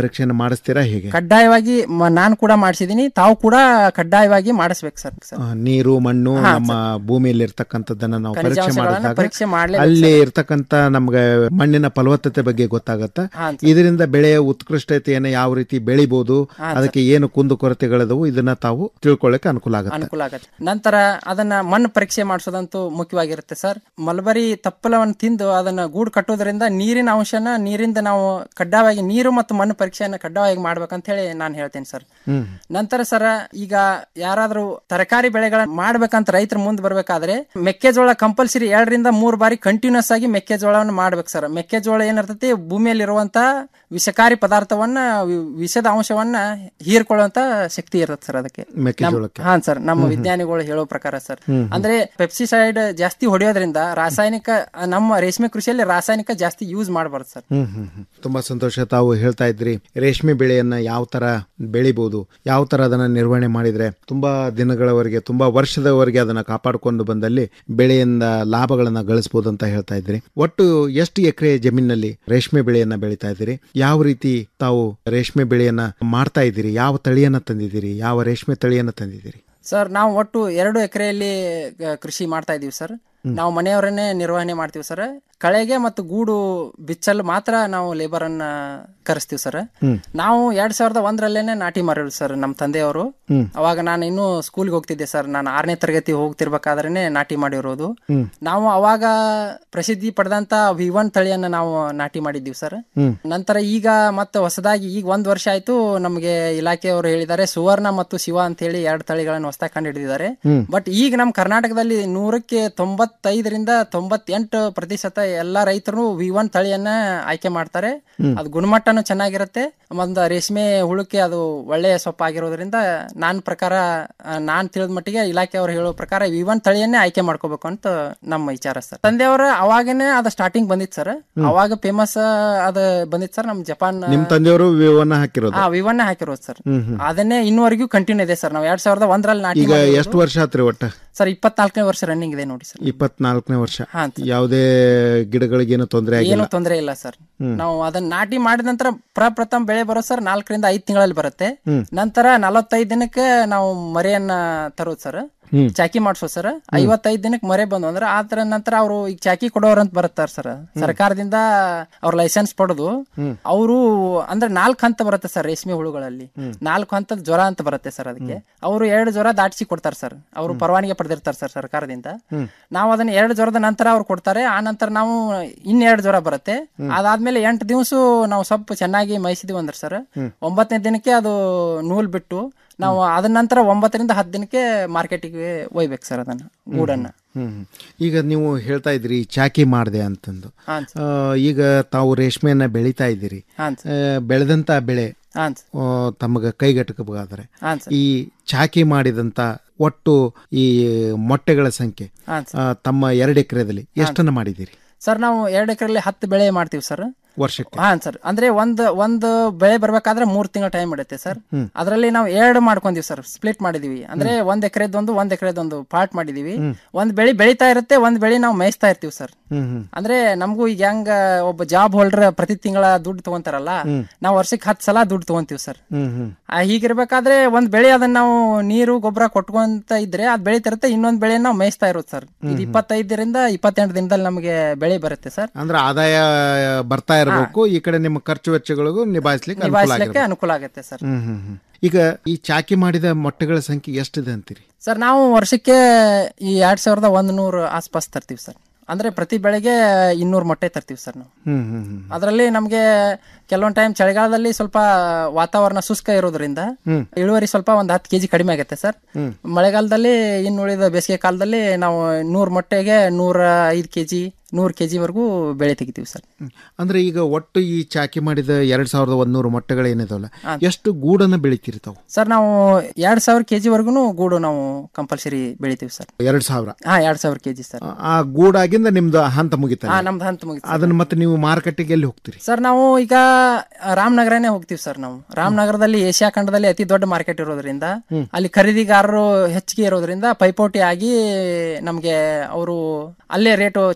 ಪರೀಕ್ಷೆಯನ್ನು ಮಾಡಿಸ್ತೀರಾ ಹೇಗೆ ಕಡ್ಡಾಯವಾಗಿ ಮ- ನಾನು ಕೂಡ ಮಾಡಿಸಿದೀನಿ ತಾವು ಕೂಡ ಕಡ್ಡಾಯವಾಗಿ ಮಾಡಿಸ್ಬೇಕು ಸರ್ ಸರ್ ಆ, ನೀರು ಮಣ್ಣು ಹಾ, ನಮ್ಮ ಭೂಮಿಯಲ್ಲಿ ಇರ್ತಕ್ಕಂಥದ್ದನ್ನ ನಾವು ಪರೀಕ್ಷೆ ಖನಿಜಾಂಶಗಳನ್ನ ಮಾಡಿದಾಗ ಪರೀಕ್ಷೆ ಮಾಡ್ಲೇಬೇಕು ಅಲ್ಲಿ ಇರ್ತಕ್ಕಂಥ ನಮ್ಗೆ ಮಣ್ಣಿನ ಫಲವತ್ತತೆ ಬಗ್ಗೆ ಗೊತ್ತಾಗತ್ತ ಹಾ, ಇದರಿಂದ ಬೆಳೆಯ ಉತ್ಕೃಷ್ಟತೆಯನ್ನು ಯಾವ ರೀತಿ ಬೆಳಿಬಹುದು ಹಾ, ಅದಕ್ಕೆ ಏನು ಕುಂದು ಕೊರತೆಗಳಿದವು ಇದನ್ನ ತಾವು ತಿಳ್ಕೊಳ್ಳಕ್ಕೆ ಅನುಕೂಲ ಆಗುತ್ತೆ ಅನುಕೂಲ ಆಗುತ್ತೆ ನಂತರ ಅದನ್ನ ಮಣ್ಣು ಪರೀಕ್ಷೆ ಮಾಡಿಸೋದಂತೂ ಮುಖ್ಯವಾಗಿರುತ್ತೆ ಸರ್ ಮಲ್ಬರಿ ತಪ್ಪಲವನ್ನು ತಿಂದು ಅದನ್ನ ಗೂಡು ಕಟ್ಟೋದ್ರಿಂದ ನೀರಿನ ಅಂಶನ ನೀರಿಂದ ನಾವು ಕಡ್ಡಾಯವಾಗಿ ನೀರು ಮತ್ತು ಮಣ್ಣು ಪರೀಕ್ಷೆಯನ್ನ ಕಡ್ಡಾಯವಾಗಿ ಮಾಡ್ಬೇಕಂತ ಹೇಳಿ ನಾನು ಹೇಳ್ತೇನೆ ಸರ್ ಹ್ಮ್ ನಂತರ ಸರ ಈಗ ಯಾರಾದ್ರೂ ತರಕಾರಿ ಬೆಳೆಗಳ ಮಾಡ್ಬೇಕಂತ ರೈತರು ಮುಂದೆ ಬರ್ಬೇಕಾದ್ರೆ ಮೆಕ್ಕೆಜೋಳ ಕಂಪಲ್ಸರಿ ಎರಡರಿಂದ ಮೂರು ಬಾರಿ ಕಂಟಿನ್ಯೂಸ್ ಆಗಿ ಮೆಕ್ಕೆಜೋಳವನ್ನು ಮಾಡ್ಬೇಕು ಸರ್ ಮೆಕ್ಕೆಜೋಳ ಏನಿರ್ತೈತಿ ಭೂಮಿಯಲ್ಲಿರುವಂತ ವಿಷಕಾರಿ ಪದಾರ್ಥವನ್ನ ವಿ- ವಿಷದ ಅಂಶವನ್ನ ಹೀರ್ಕೊಳ್ಳುವಂತ ಶಕ್ತಿ ಇರುತ್ತೆ ಸರ್ ಅದಕ್ಕೆ ಮೆಕ್ಕೆಜೋಳಕ್ಕೆ. ನಮ್- ಹಾ ಸರ್ ನಮ್ಮ ಹ್ಮ್ ಹ್ಮ್. ವಿಜ್ಞಾನಿಗಳು ಹೇಳೋ ಪ್ರಕಾರ ಸರ್ ಹ್ಮ್ ಹ್ಮ್. ಅಂದ್ರೆ ಪೆಪ್ಸಿಸೈಡ್ ಜಾಸ್ತಿ ಹೊಡೆಯೋದ್ರಿಂದ ರಾಸಾಯನಿಕ ನಮ್ಮ ರೇಷ್ಮೆ ಕೃಷಿಯಲ್ಲಿ ರಾಸಾಯನಿಕ ಜಾಸ್ತಿ ಯೂಸ್ ಮಾಡಬಾರ್ದು ಸರ್ ಹ್ಮ್ ಹ್ಮ್ ಹ್ಮ್. ತುಂಬಾ ಸಂತೋಷ ತಾವು ಹೇಳ್ತಾ ಇದ್ರಿ ರೇಷ್ಮೆ ಬೆಳೆಯನ್ನ ಯಾವ ತರ ಬೆಳಿಬಹುದು ಯಾವ ತರ ಅದನ್ನ ನಿರ್ವಹಣೆ ಮಾಡಿದ್ರೆ ತುಂಬಾ ದಿನಗಳವರೆಗೆ ತುಂಬಾ ವರ್ಷದವರೆಗೆ ಅದನ್ನ ಕಾಪಾಡಿಕೊಂಡು ಬಂದಲ್ಲಿ ಬೆಳೆಯಿಂದ ಲಾಭಗಳನ್ನ ಗಳಿಸಬಹುದು ಅಂತ ಹೇಳ್ತಾ ಇದ್ರಿ ಒಟ್ಟು ಎಷ್ಟು ಎಕರೆ ಜಮೀನಿನಲ್ಲಿ ರೇಷ್ಮೆ ಬೆಳೆಯನ್ನ ಬೆಳಿತಾ ಇದ್ದೀರಿ ಯಾವ ರೀತಿ ತಾವು ರೇಷ್ಮೆ ಬೆಳೆಯನ್ನ ಮಾಡ್ತಾ ಇದ್ದೀರಿ ಯಾವ ತಳಿಯನ್ನ ತಂದಿದ್ದೀರಿ ಯಾವ ರೇಷ್ಮೆ ತಳಿಯನ್ನ ತಂದಿದ್ದೀರಿ ಸರ್ ನಾವು ಒಟ್ಟು ಎರಡು ಎಕರೆಯಲ್ಲಿ ಕೃಷಿ ಮಾಡ್ತಾ ಇದೀವಿ ಸರ್ ನಾವು ಮನೆಯವರನ್ನೇ ನಿರ್ವಹಣೆ ಮಾಡ್ತೀವಿ ಸರ್ ಕಳೆಗೆ ಮತ್ತು ಗೂಡು ಬಿಚ್ಚಲು ಮಾತ್ರ ನಾವು ಲೇಬರ್ ಅನ್ನ ಕರೆಸ್ತೀವಿ ಸರ್ ಹ್ಮ್. ನಾವು ಎರಡ್ ಸಾವಿರದ ಒಂದರಲ್ಲೇನೆ ನಾಟಿ ಮಾಡಿರೋದು ಸರ್ ನಮ್ಮ ತಂದೆಯವರು ಹ್ಮ್. ಅವಾಗ ನಾನು ಇನ್ನೂ ಸ್ಕೂಲ್ಗೆ ಹೋಗ್ತಿದ್ದೆ ಸರ್ ನಾನು ಆರನೇ ತರಗತಿ ಹೋಗ್ತಿರ್ಬೇಕಾದ್ರೇನೆ ನಾಟಿ ಮಾಡಿರೋದು ಹ್ಮ್. ನಾವು ಅವಾಗ ಪ್ರಸಿದ್ಧಿ ಪಡೆದಂತ ವಿ ಒನ್ ತಳಿಯನ್ನ ನಾವು ನಾಟಿ ಮಾಡಿದ್ದೀವಿ ಸರ್ ಹ್ಮ್. ನಂತರ ಈಗ ಮತ್ತೆ ಹೊಸದಾಗಿ ಈಗ ಒಂದ್ ವರ್ಷ ಆಯ್ತು ನಮಗೆ ಇಲಾಖೆಯವರು ಹೇಳಿದ್ದಾರೆ ಸುವರ್ಣ ಮತ್ತು ಶಿವ ಅಂತ ಹೇಳಿ ಎರಡು ತಳಿಗಳನ್ನು ಹೊಸದಾಗಿ ಕಂಡು ಹಿಡಿದಿದ್ದಾರೆ ಹ್ಮ್. ಬಟ್ ಈಗ ನಮ್ಮ ಕರ್ನಾಟಕದಲ್ಲಿ ನೂರಕ್ಕೆ ತೊಂಬತ್ತೈದರಿಂದ ತೊಂಬತ್ತೆಂಟು ಪ್ರತಿಶತ ಎಲ್ಲಾ ರೈತರು ವಿ ಒನ್ ತಳಿಯನ್ನ ಆಯ್ಕೆ ಮಾಡ್ತಾರೆ ಹ್ಮ್. ಅದು ಗುಣಮಟ್ಟನೂ ಚೆನ್ನಾಗಿರುತ್ತೆ ಒಂದು ರೇಷ್ಮೆ ಹುಳುಕ್ಕೆ ಅದು ಒಳ್ಳೆಯ ಸೊಪ್ಪು ಆಗಿರೋದ್ರಿಂದ ನಾನ್ ಪ್ರಕಾರ ಆ, ನಾನ್ ತಿಳಿದ ಮಟ್ಟಿಗೆ ಇಲಾಖೆಯವರು ಹೇಳೋ ಪ್ರಕಾರ ವಿ ಒನ್ ತಳಿಯನ್ನೇ ಆಯ್ಕೆ ಮಾಡ್ಕೋಬೇಕು ಅಂತ ನಮ್ಮ ವಿಚಾರ ಸರ್ ತಂದೆಯವರ ಅವಾಗನೇ ಅದು ಸ್ಟಾರ್ಟಿಂಗ್ ಬಂದಿತ್ತು ಸರ್ ಅವಾಗ ಫೇಮಸ್ ಅದ ಬಂದಿತ್ತು ಸರ್ ನಮ್ ಜಪಾನ್ ನಿಮ್ ತಂದೆಯವರು ವಿವನ್ನ ಹಾಕಿರೋದು ಹಾ ವಿವನ್ನ ಹಾಕಿರೋದು ಸರ್ ಹ್ಮ್ ಹ್ಮ್ ಅದನ್ನೇ ಇನ್ನುವರೆಗೂ ಕಂಟಿನ್ಯೂ ಇದೆ ಸರ್ ನಾವು ಎರಡ್ ಸಾವಿರದ ಒಂದರಲ್ಲಿ ನಾಟಿ ಈಗ ಮಾಡಿರೋದು. ಎಷ್ಟು ವರ್ಷ ಆತ್ರಿ ಒಟ್ಟ ಸರ್ ಇಪ್ಪತ್ನಾಲ್ಕನೇ ವರ್ಷ ರನ್ನಿಂಗ್ ಇದೆ ನೋಡಿ ಸರ್ ಇಪ್ಪತ್ನಾಲ್ಕನೇ ವರ್ಷ ಹಾ, ಯಾವುದೇ ಗಿಡಗಳಿಗೇನು ತೊಂದರೆ ಏನು ಆಗಿಲ್ಲ ತೊಂದರೆ ಇಲ್ಲ ಸರ್ ಹ್ಮ್. ನಾವು ಅದನ್ನ ನಾಟಿ ಮಾಡಿದ ನಂತರ ಪ್ರಪ್ರಥಮ ಬೆಳೆ ಬರೋ ಸರ್ ನಾಲ್ಕರಿಂದ ಐದು ತಿಂಗಳಲ್ಲಿ ಬರುತ್ತೆ ಹ್ಮ್. ನಂತರ ನಲವತ್ತೈದು ದಿನಕ್ಕೆ ನಾವು ಮರಿಯನ್ನ ತರೋದು ಸರ್ ಹ್ಮ್. ಚಾಕಿ ಮಾಡ್ಸೋದು ಸರ್ ಐವತ್ತೈದು ದಿನಕ್ಕೆ ಮರೆ ಬಂದು ಅಂದ್ರೆ ಆತರ ನಂತರ ಅವರು ಈಗ ಚಾಕಿ ಕೊಡೋರು ಅಂತ ಬರುತ್ತಾರ ಸರ್ ಸರ್ಕಾರದಿಂದ ಅವ್ರ ಲೈಸೆನ್ಸ್ ಪಡೆದು ಹ್ಮ್. ಅವರು ಅಂದ್ರೆ ನಾಲ್ಕು ಹಂತ ಬರುತ್ತೆ ಸರ್ ರೇಷ್ಮೆ ಹುಳುಗಳಲ್ಲಿ ಹ್ಮ್. ನಾಲ್ಕು ಹಂತದ ಜ್ವರ ಅಂತ ಬರುತ್ತೆ ಸರ್ ಅದಕ್ಕೆ ಅವರು ಎರಡು ಜ್ವರ ದಾಟಿಸಿ ಕೊಡ್ತಾರೆ ಸರ್ ಅವರು ಪರವಾನಗಿ ಪಡೆದಿರ್ತಾರೆ ಸರ್ ಸರ್ಕಾರದಿಂದ ಹ್ಮ್. ನಾವು ಅದನ್ನ ಎರಡು ಜ್ವರದ ನಂತರ ಅವ್ರು ಕೊಡ್ತಾರೆ ಆ ನಂತರ ನಾವು ಇನ್ನೆರಡು ಜ್ವರ ಬರುತ್ತೆ ಅದಾದ್ಮೇಲೆ ಎಂಟು ದಿವಸ ನಾವು ಸ್ವಲ್ಪ ಚೆನ್ನಾಗಿ ಮೈಸಿದೀವಿ ಅಂದ್ರೆ ಸರ್ ಹ್ಮ್. ಒಂಬತ್ತನೇ ದಿನಕ್ಕೆ ಅದು ನೂಲ್ ಬಿಟ್ಟು ನಾವು ಅದ ನಂತರ ಒಂಬತ್ತರಿಂದ ಹತ್ತು ದಿನಕ್ಕೆ ಮಾರ್ಕೆಟಿಗೆ ಒಯ್ಬೇಕು ಸರ್ ಅದನ್ನ ಗೂಡನ್ನ ಹ್ಮ್ ಹ್ಮ್. ಈಗ ನೀವು ಹೇಳ್ತಾ ಇದ್ರಿ ಚಾಕಿ ಮಾಡಿದೆ ಅಂತಂದು ಹಾನ್ ಆ, ಈಗ ತಾವು ರೇಷ್ಮೆಯನ್ನ ಬೆಳಿತಾ ಇದ್ದೀರಿ ಹಾನ್ ಆ, ಬೆಳೆದಂತ ಬೆಳೆ ಹಾನ್ ಆ, ತಮಗೆ ಕೈಗೆಟಕಬೇಕಾದ್ರೆ ಹಾನ್ ಸರ್ ಈ ಚಾಕಿ ಮಾಡಿದಂತ ಒಟ್ಟು ಈ ಮೊಟ್ಟೆಗಳ ಸಂಖ್ಯೆ ಹಾನ್ ಆ, ತಮ್ಮ ಎರಡು ಎಕರೆದಲ್ಲಿ ಎಷ್ಟನ್ನ ಮಾಡಿದ್ದೀರಿ ಸರ್ ನಾವು ಎರಡು ಎಕರೆಲ್ಲಿ ಹತ್ತು ಬೆಳೆ ಮಾಡ್ತೀವಿ ಸರ್ ವರ್ಷಕ್ಕೆ ಹಾಂ ಸರ್ ಅಂದ್ರೆ ಒಂದ್ ಒಂದು ಬೆಳೆ ಬರ್ಬೇಕಾದ್ರೆ ಮೂರ್ ತಿಂಗಳ ಟೈಮ್ ಹಿಡಿಯುತ್ತೆ ಸರ್ ಹ್ಮ್. ಅದರಲ್ಲಿ ನಾವು ಎರಡು ಮಾಡ್ಕೊಂತೀವಿ ಸರ್ ಸ್ಪ್ಲಿಟ್ ಮಾಡಿದೀವಿ ಅಂದ್ರೆ ಒಂದ್ ಎಕರೆದೊಂದು ಒಂದ್ ಎಕರೆದೊಂದು ಪಾರ್ಟ್ ಮಾಡಿದೀವಿ ಹ್ಮ್. ಒಂದ್ ಬೆಳೆ ಬೆಳಿತಾ ಇರುತ್ತೆ ಒಂದ್ ಬೆಳೆ ನಾವು ಮೇಯಿಸ್ತಾ ಇರ್ತೀವಿ ಸರ್ ಹ್ಮ್ ಹ್ಮ್ ಅಂದ್ರೆ ನಮಗೂ ಈಗ ಹೆಂಗ ಒಬ್ಬ ಜಾಬ್ ಹೋಲ್ಡರ್ ಪ್ರತಿ ತಿಂಗಳ ದುಡ್ಡು ತಗೊಂತಾರಲ್ಲ ಹ್ಮ್. ನಾವು ವರ್ಷಕ್ಕೆ ಹತ್ತು ಸಲ ದುಡ್ಡು ತಗೊಂತೀವಿ ಸರ್ ಹ್ಮ್ ಹ್ಮ್ ಆ, ಹೀಗಿರ್ಬೇಕಾದ್ರೆ ಒಂದ್ ಬೆಳೆ ಅದನ್ನ ನಾವು ನೀರು ಗೊಬ್ಬರ ಕೊಟ್ಕೊಂತ ಇದ್ರೆ ಅದ್ ಬೆಳಿತಿರುತ್ತೆ ಇನ್ನೊಂದ್ ಬೆಳೆ ನಾವು ಮೇಯಿಸ್ತಾ ಇರೋದು ಸರ್ ಇದು ಇಪ್ಪತ್ತೈದರಿಂದ ಇಪ್ಪತ್ತೆಂಟು ದಿನದಲ್ಲಿ ನಮಗೆ ಬೆಳೆ ಬರುತ್ತೆ ಸರ್ ಅಂದ್ರೆ ಆದಾಯ ಬರ್ತಾ ಇರಬೇಕು ಈ ಕಡೆ ನಿಮ್ಮ ಖರ್ಚು ವೆಚ್ಚಗಳಿಗೂ ನಿಭಾಯಿಸ್ಲಿಕ್ಕೆ ಅನುಕೂಲ ನಿಭಾಯಿಸ್ಲಿಕ್ಕೆ ಆಗಿರ್ಬೇಕು. ಅನುಕೂಲ ಆಗುತ್ತೆ ಸರ್ ಹ್ಮ್ ಹ್ಮ್ ಹ್ಮ್ ಈಗ ಈ ಚಾಕಿ ಮಾಡಿದ ಮೊಟ್ಟೆಗಳ ಸಂಖ್ಯೆ ಎಷ್ಟಿದೆ ಅಂತೀರಿ ಸರ್ ನಾವು ವರ್ಷಕ್ಕೆ ಈ ಎರಡ್ ಸಾವಿರದ ಒಂದ್ ನೂರು ಆಸ್ಪಾಸ್ ತರ್ತೀವಿ ಸರ್ ಅಂದ್ರೆ ಪ್ರತಿ ಬೆಳೆಗೆ ಇನ್ನೂರು ಮೊಟ್ಟೆ ತರ್ತೀವಿ ಸರ್ ನಾವು ಹ್ಮ್ ಹ್ಮ್ ಹ್ಮ್ ಅದರಲ್ಲಿ ನಮಗೆ ಕೆಲವೊಂದ್ ಟೈಮ್ ಚಳಿಗಾಲದಲ್ಲಿ ಸ್ವಲ್ಪ ವಾತಾವರಣ ಶುಷ್ಕ ಇರೋದ್ರಿಂದ ಹ್ಮ್. ಇಳುವರಿ ಸ್ವಲ್ಪ ಒಂದ್ ಹತ್ತು ಕೆಜಿ ಕಡಿಮೆ ಆಗುತ್ತೆ ಸರ್ ಹ್ಮ್. ಮಳೆಗಾಲದಲ್ಲಿ ಇನ್ನುಳಿದ ಬೇಸಿಗೆ ಕಾಲದಲ್ಲಿ ನಾವು ನೂರ್ ಮೊಟ್ಟೆಗೆ ನೂರ ಐದು ಕೆಜಿ ನೂರು ಕೆಜಿ ವರೆಗೂ ಬೆಳೆ ತೆಗಿತೀವಿ ಸರ್ ಅಂದ್ರೆ ಈಗ ಒಟ್ಟು ಈ ಚಾಕಿ ಮಾಡಿದ ಎರಡ್ ಸಾವಿರದ ಒಂದೂರು ಮೊಟ್ಟೆಗಳು ಏನಿದಾವಲ್ಲ ಎಷ್ಟು ಗೂಡನ್ನ ಬೆಳಿತೀರಿ ತಾವು ಸರ್ ನಾವು ಎರಡ್ ಸಾವಿರ ಕೆಜಿ ವರ್ಗುನು ಗೂಡು ನಾವು ಕಂಪಲ್ಸರಿ ಬೆಳಿತೀವಿ ಸರ್ ಎರಡ್ ಸಾವಿರ ಹಾ ಎರಡ್ ಸಾವಿರ ಕೆಜಿ ಸರ್ ಆ ಗೂಡಾಗಿಂದ ನಿಮ್ದು ಹಂತ ಮುಗಿತ ಹಾ ನಮ್ದು ಹಂತ ಮುಗಿತು ಅದನ್ನ ಮತ್ತೆ ನೀವು ಮಾರುಕಟ್ಟೆಗೆ ಎಲ್ಲಿ ಹೋಗ್ತೀರಿ ಸರ್ ನಾವು ಈಗ ರಾಮನಗರನೇ ಹೋಗ್ತೀವಿ ಸರ್ ನಾವು ರಾಮನಗರದಲ್ಲಿ ಏಷ್ಯಾ ಖಂಡದಲ್ಲಿ ಅತಿ ದೊಡ್ಡ ಮಾರ್ಕೆಟ್ ಇರೋದ್ರಿಂದ ಹ್ಮ್. ಅಲ್ಲಿ ಖರೀದಿಗಾರರು ಹೆಚ್ಚಿಗೆ ಇರೋದ್ರಿಂದ ಪೈಪೋಟಿ ಆಗಿ ನಮ್ಗೆ ಅವರು ಅಲ್ಲೇ ರೇಟು ಚೆನ್ನಾಗಿ ಸಿಗುತ್ತೆ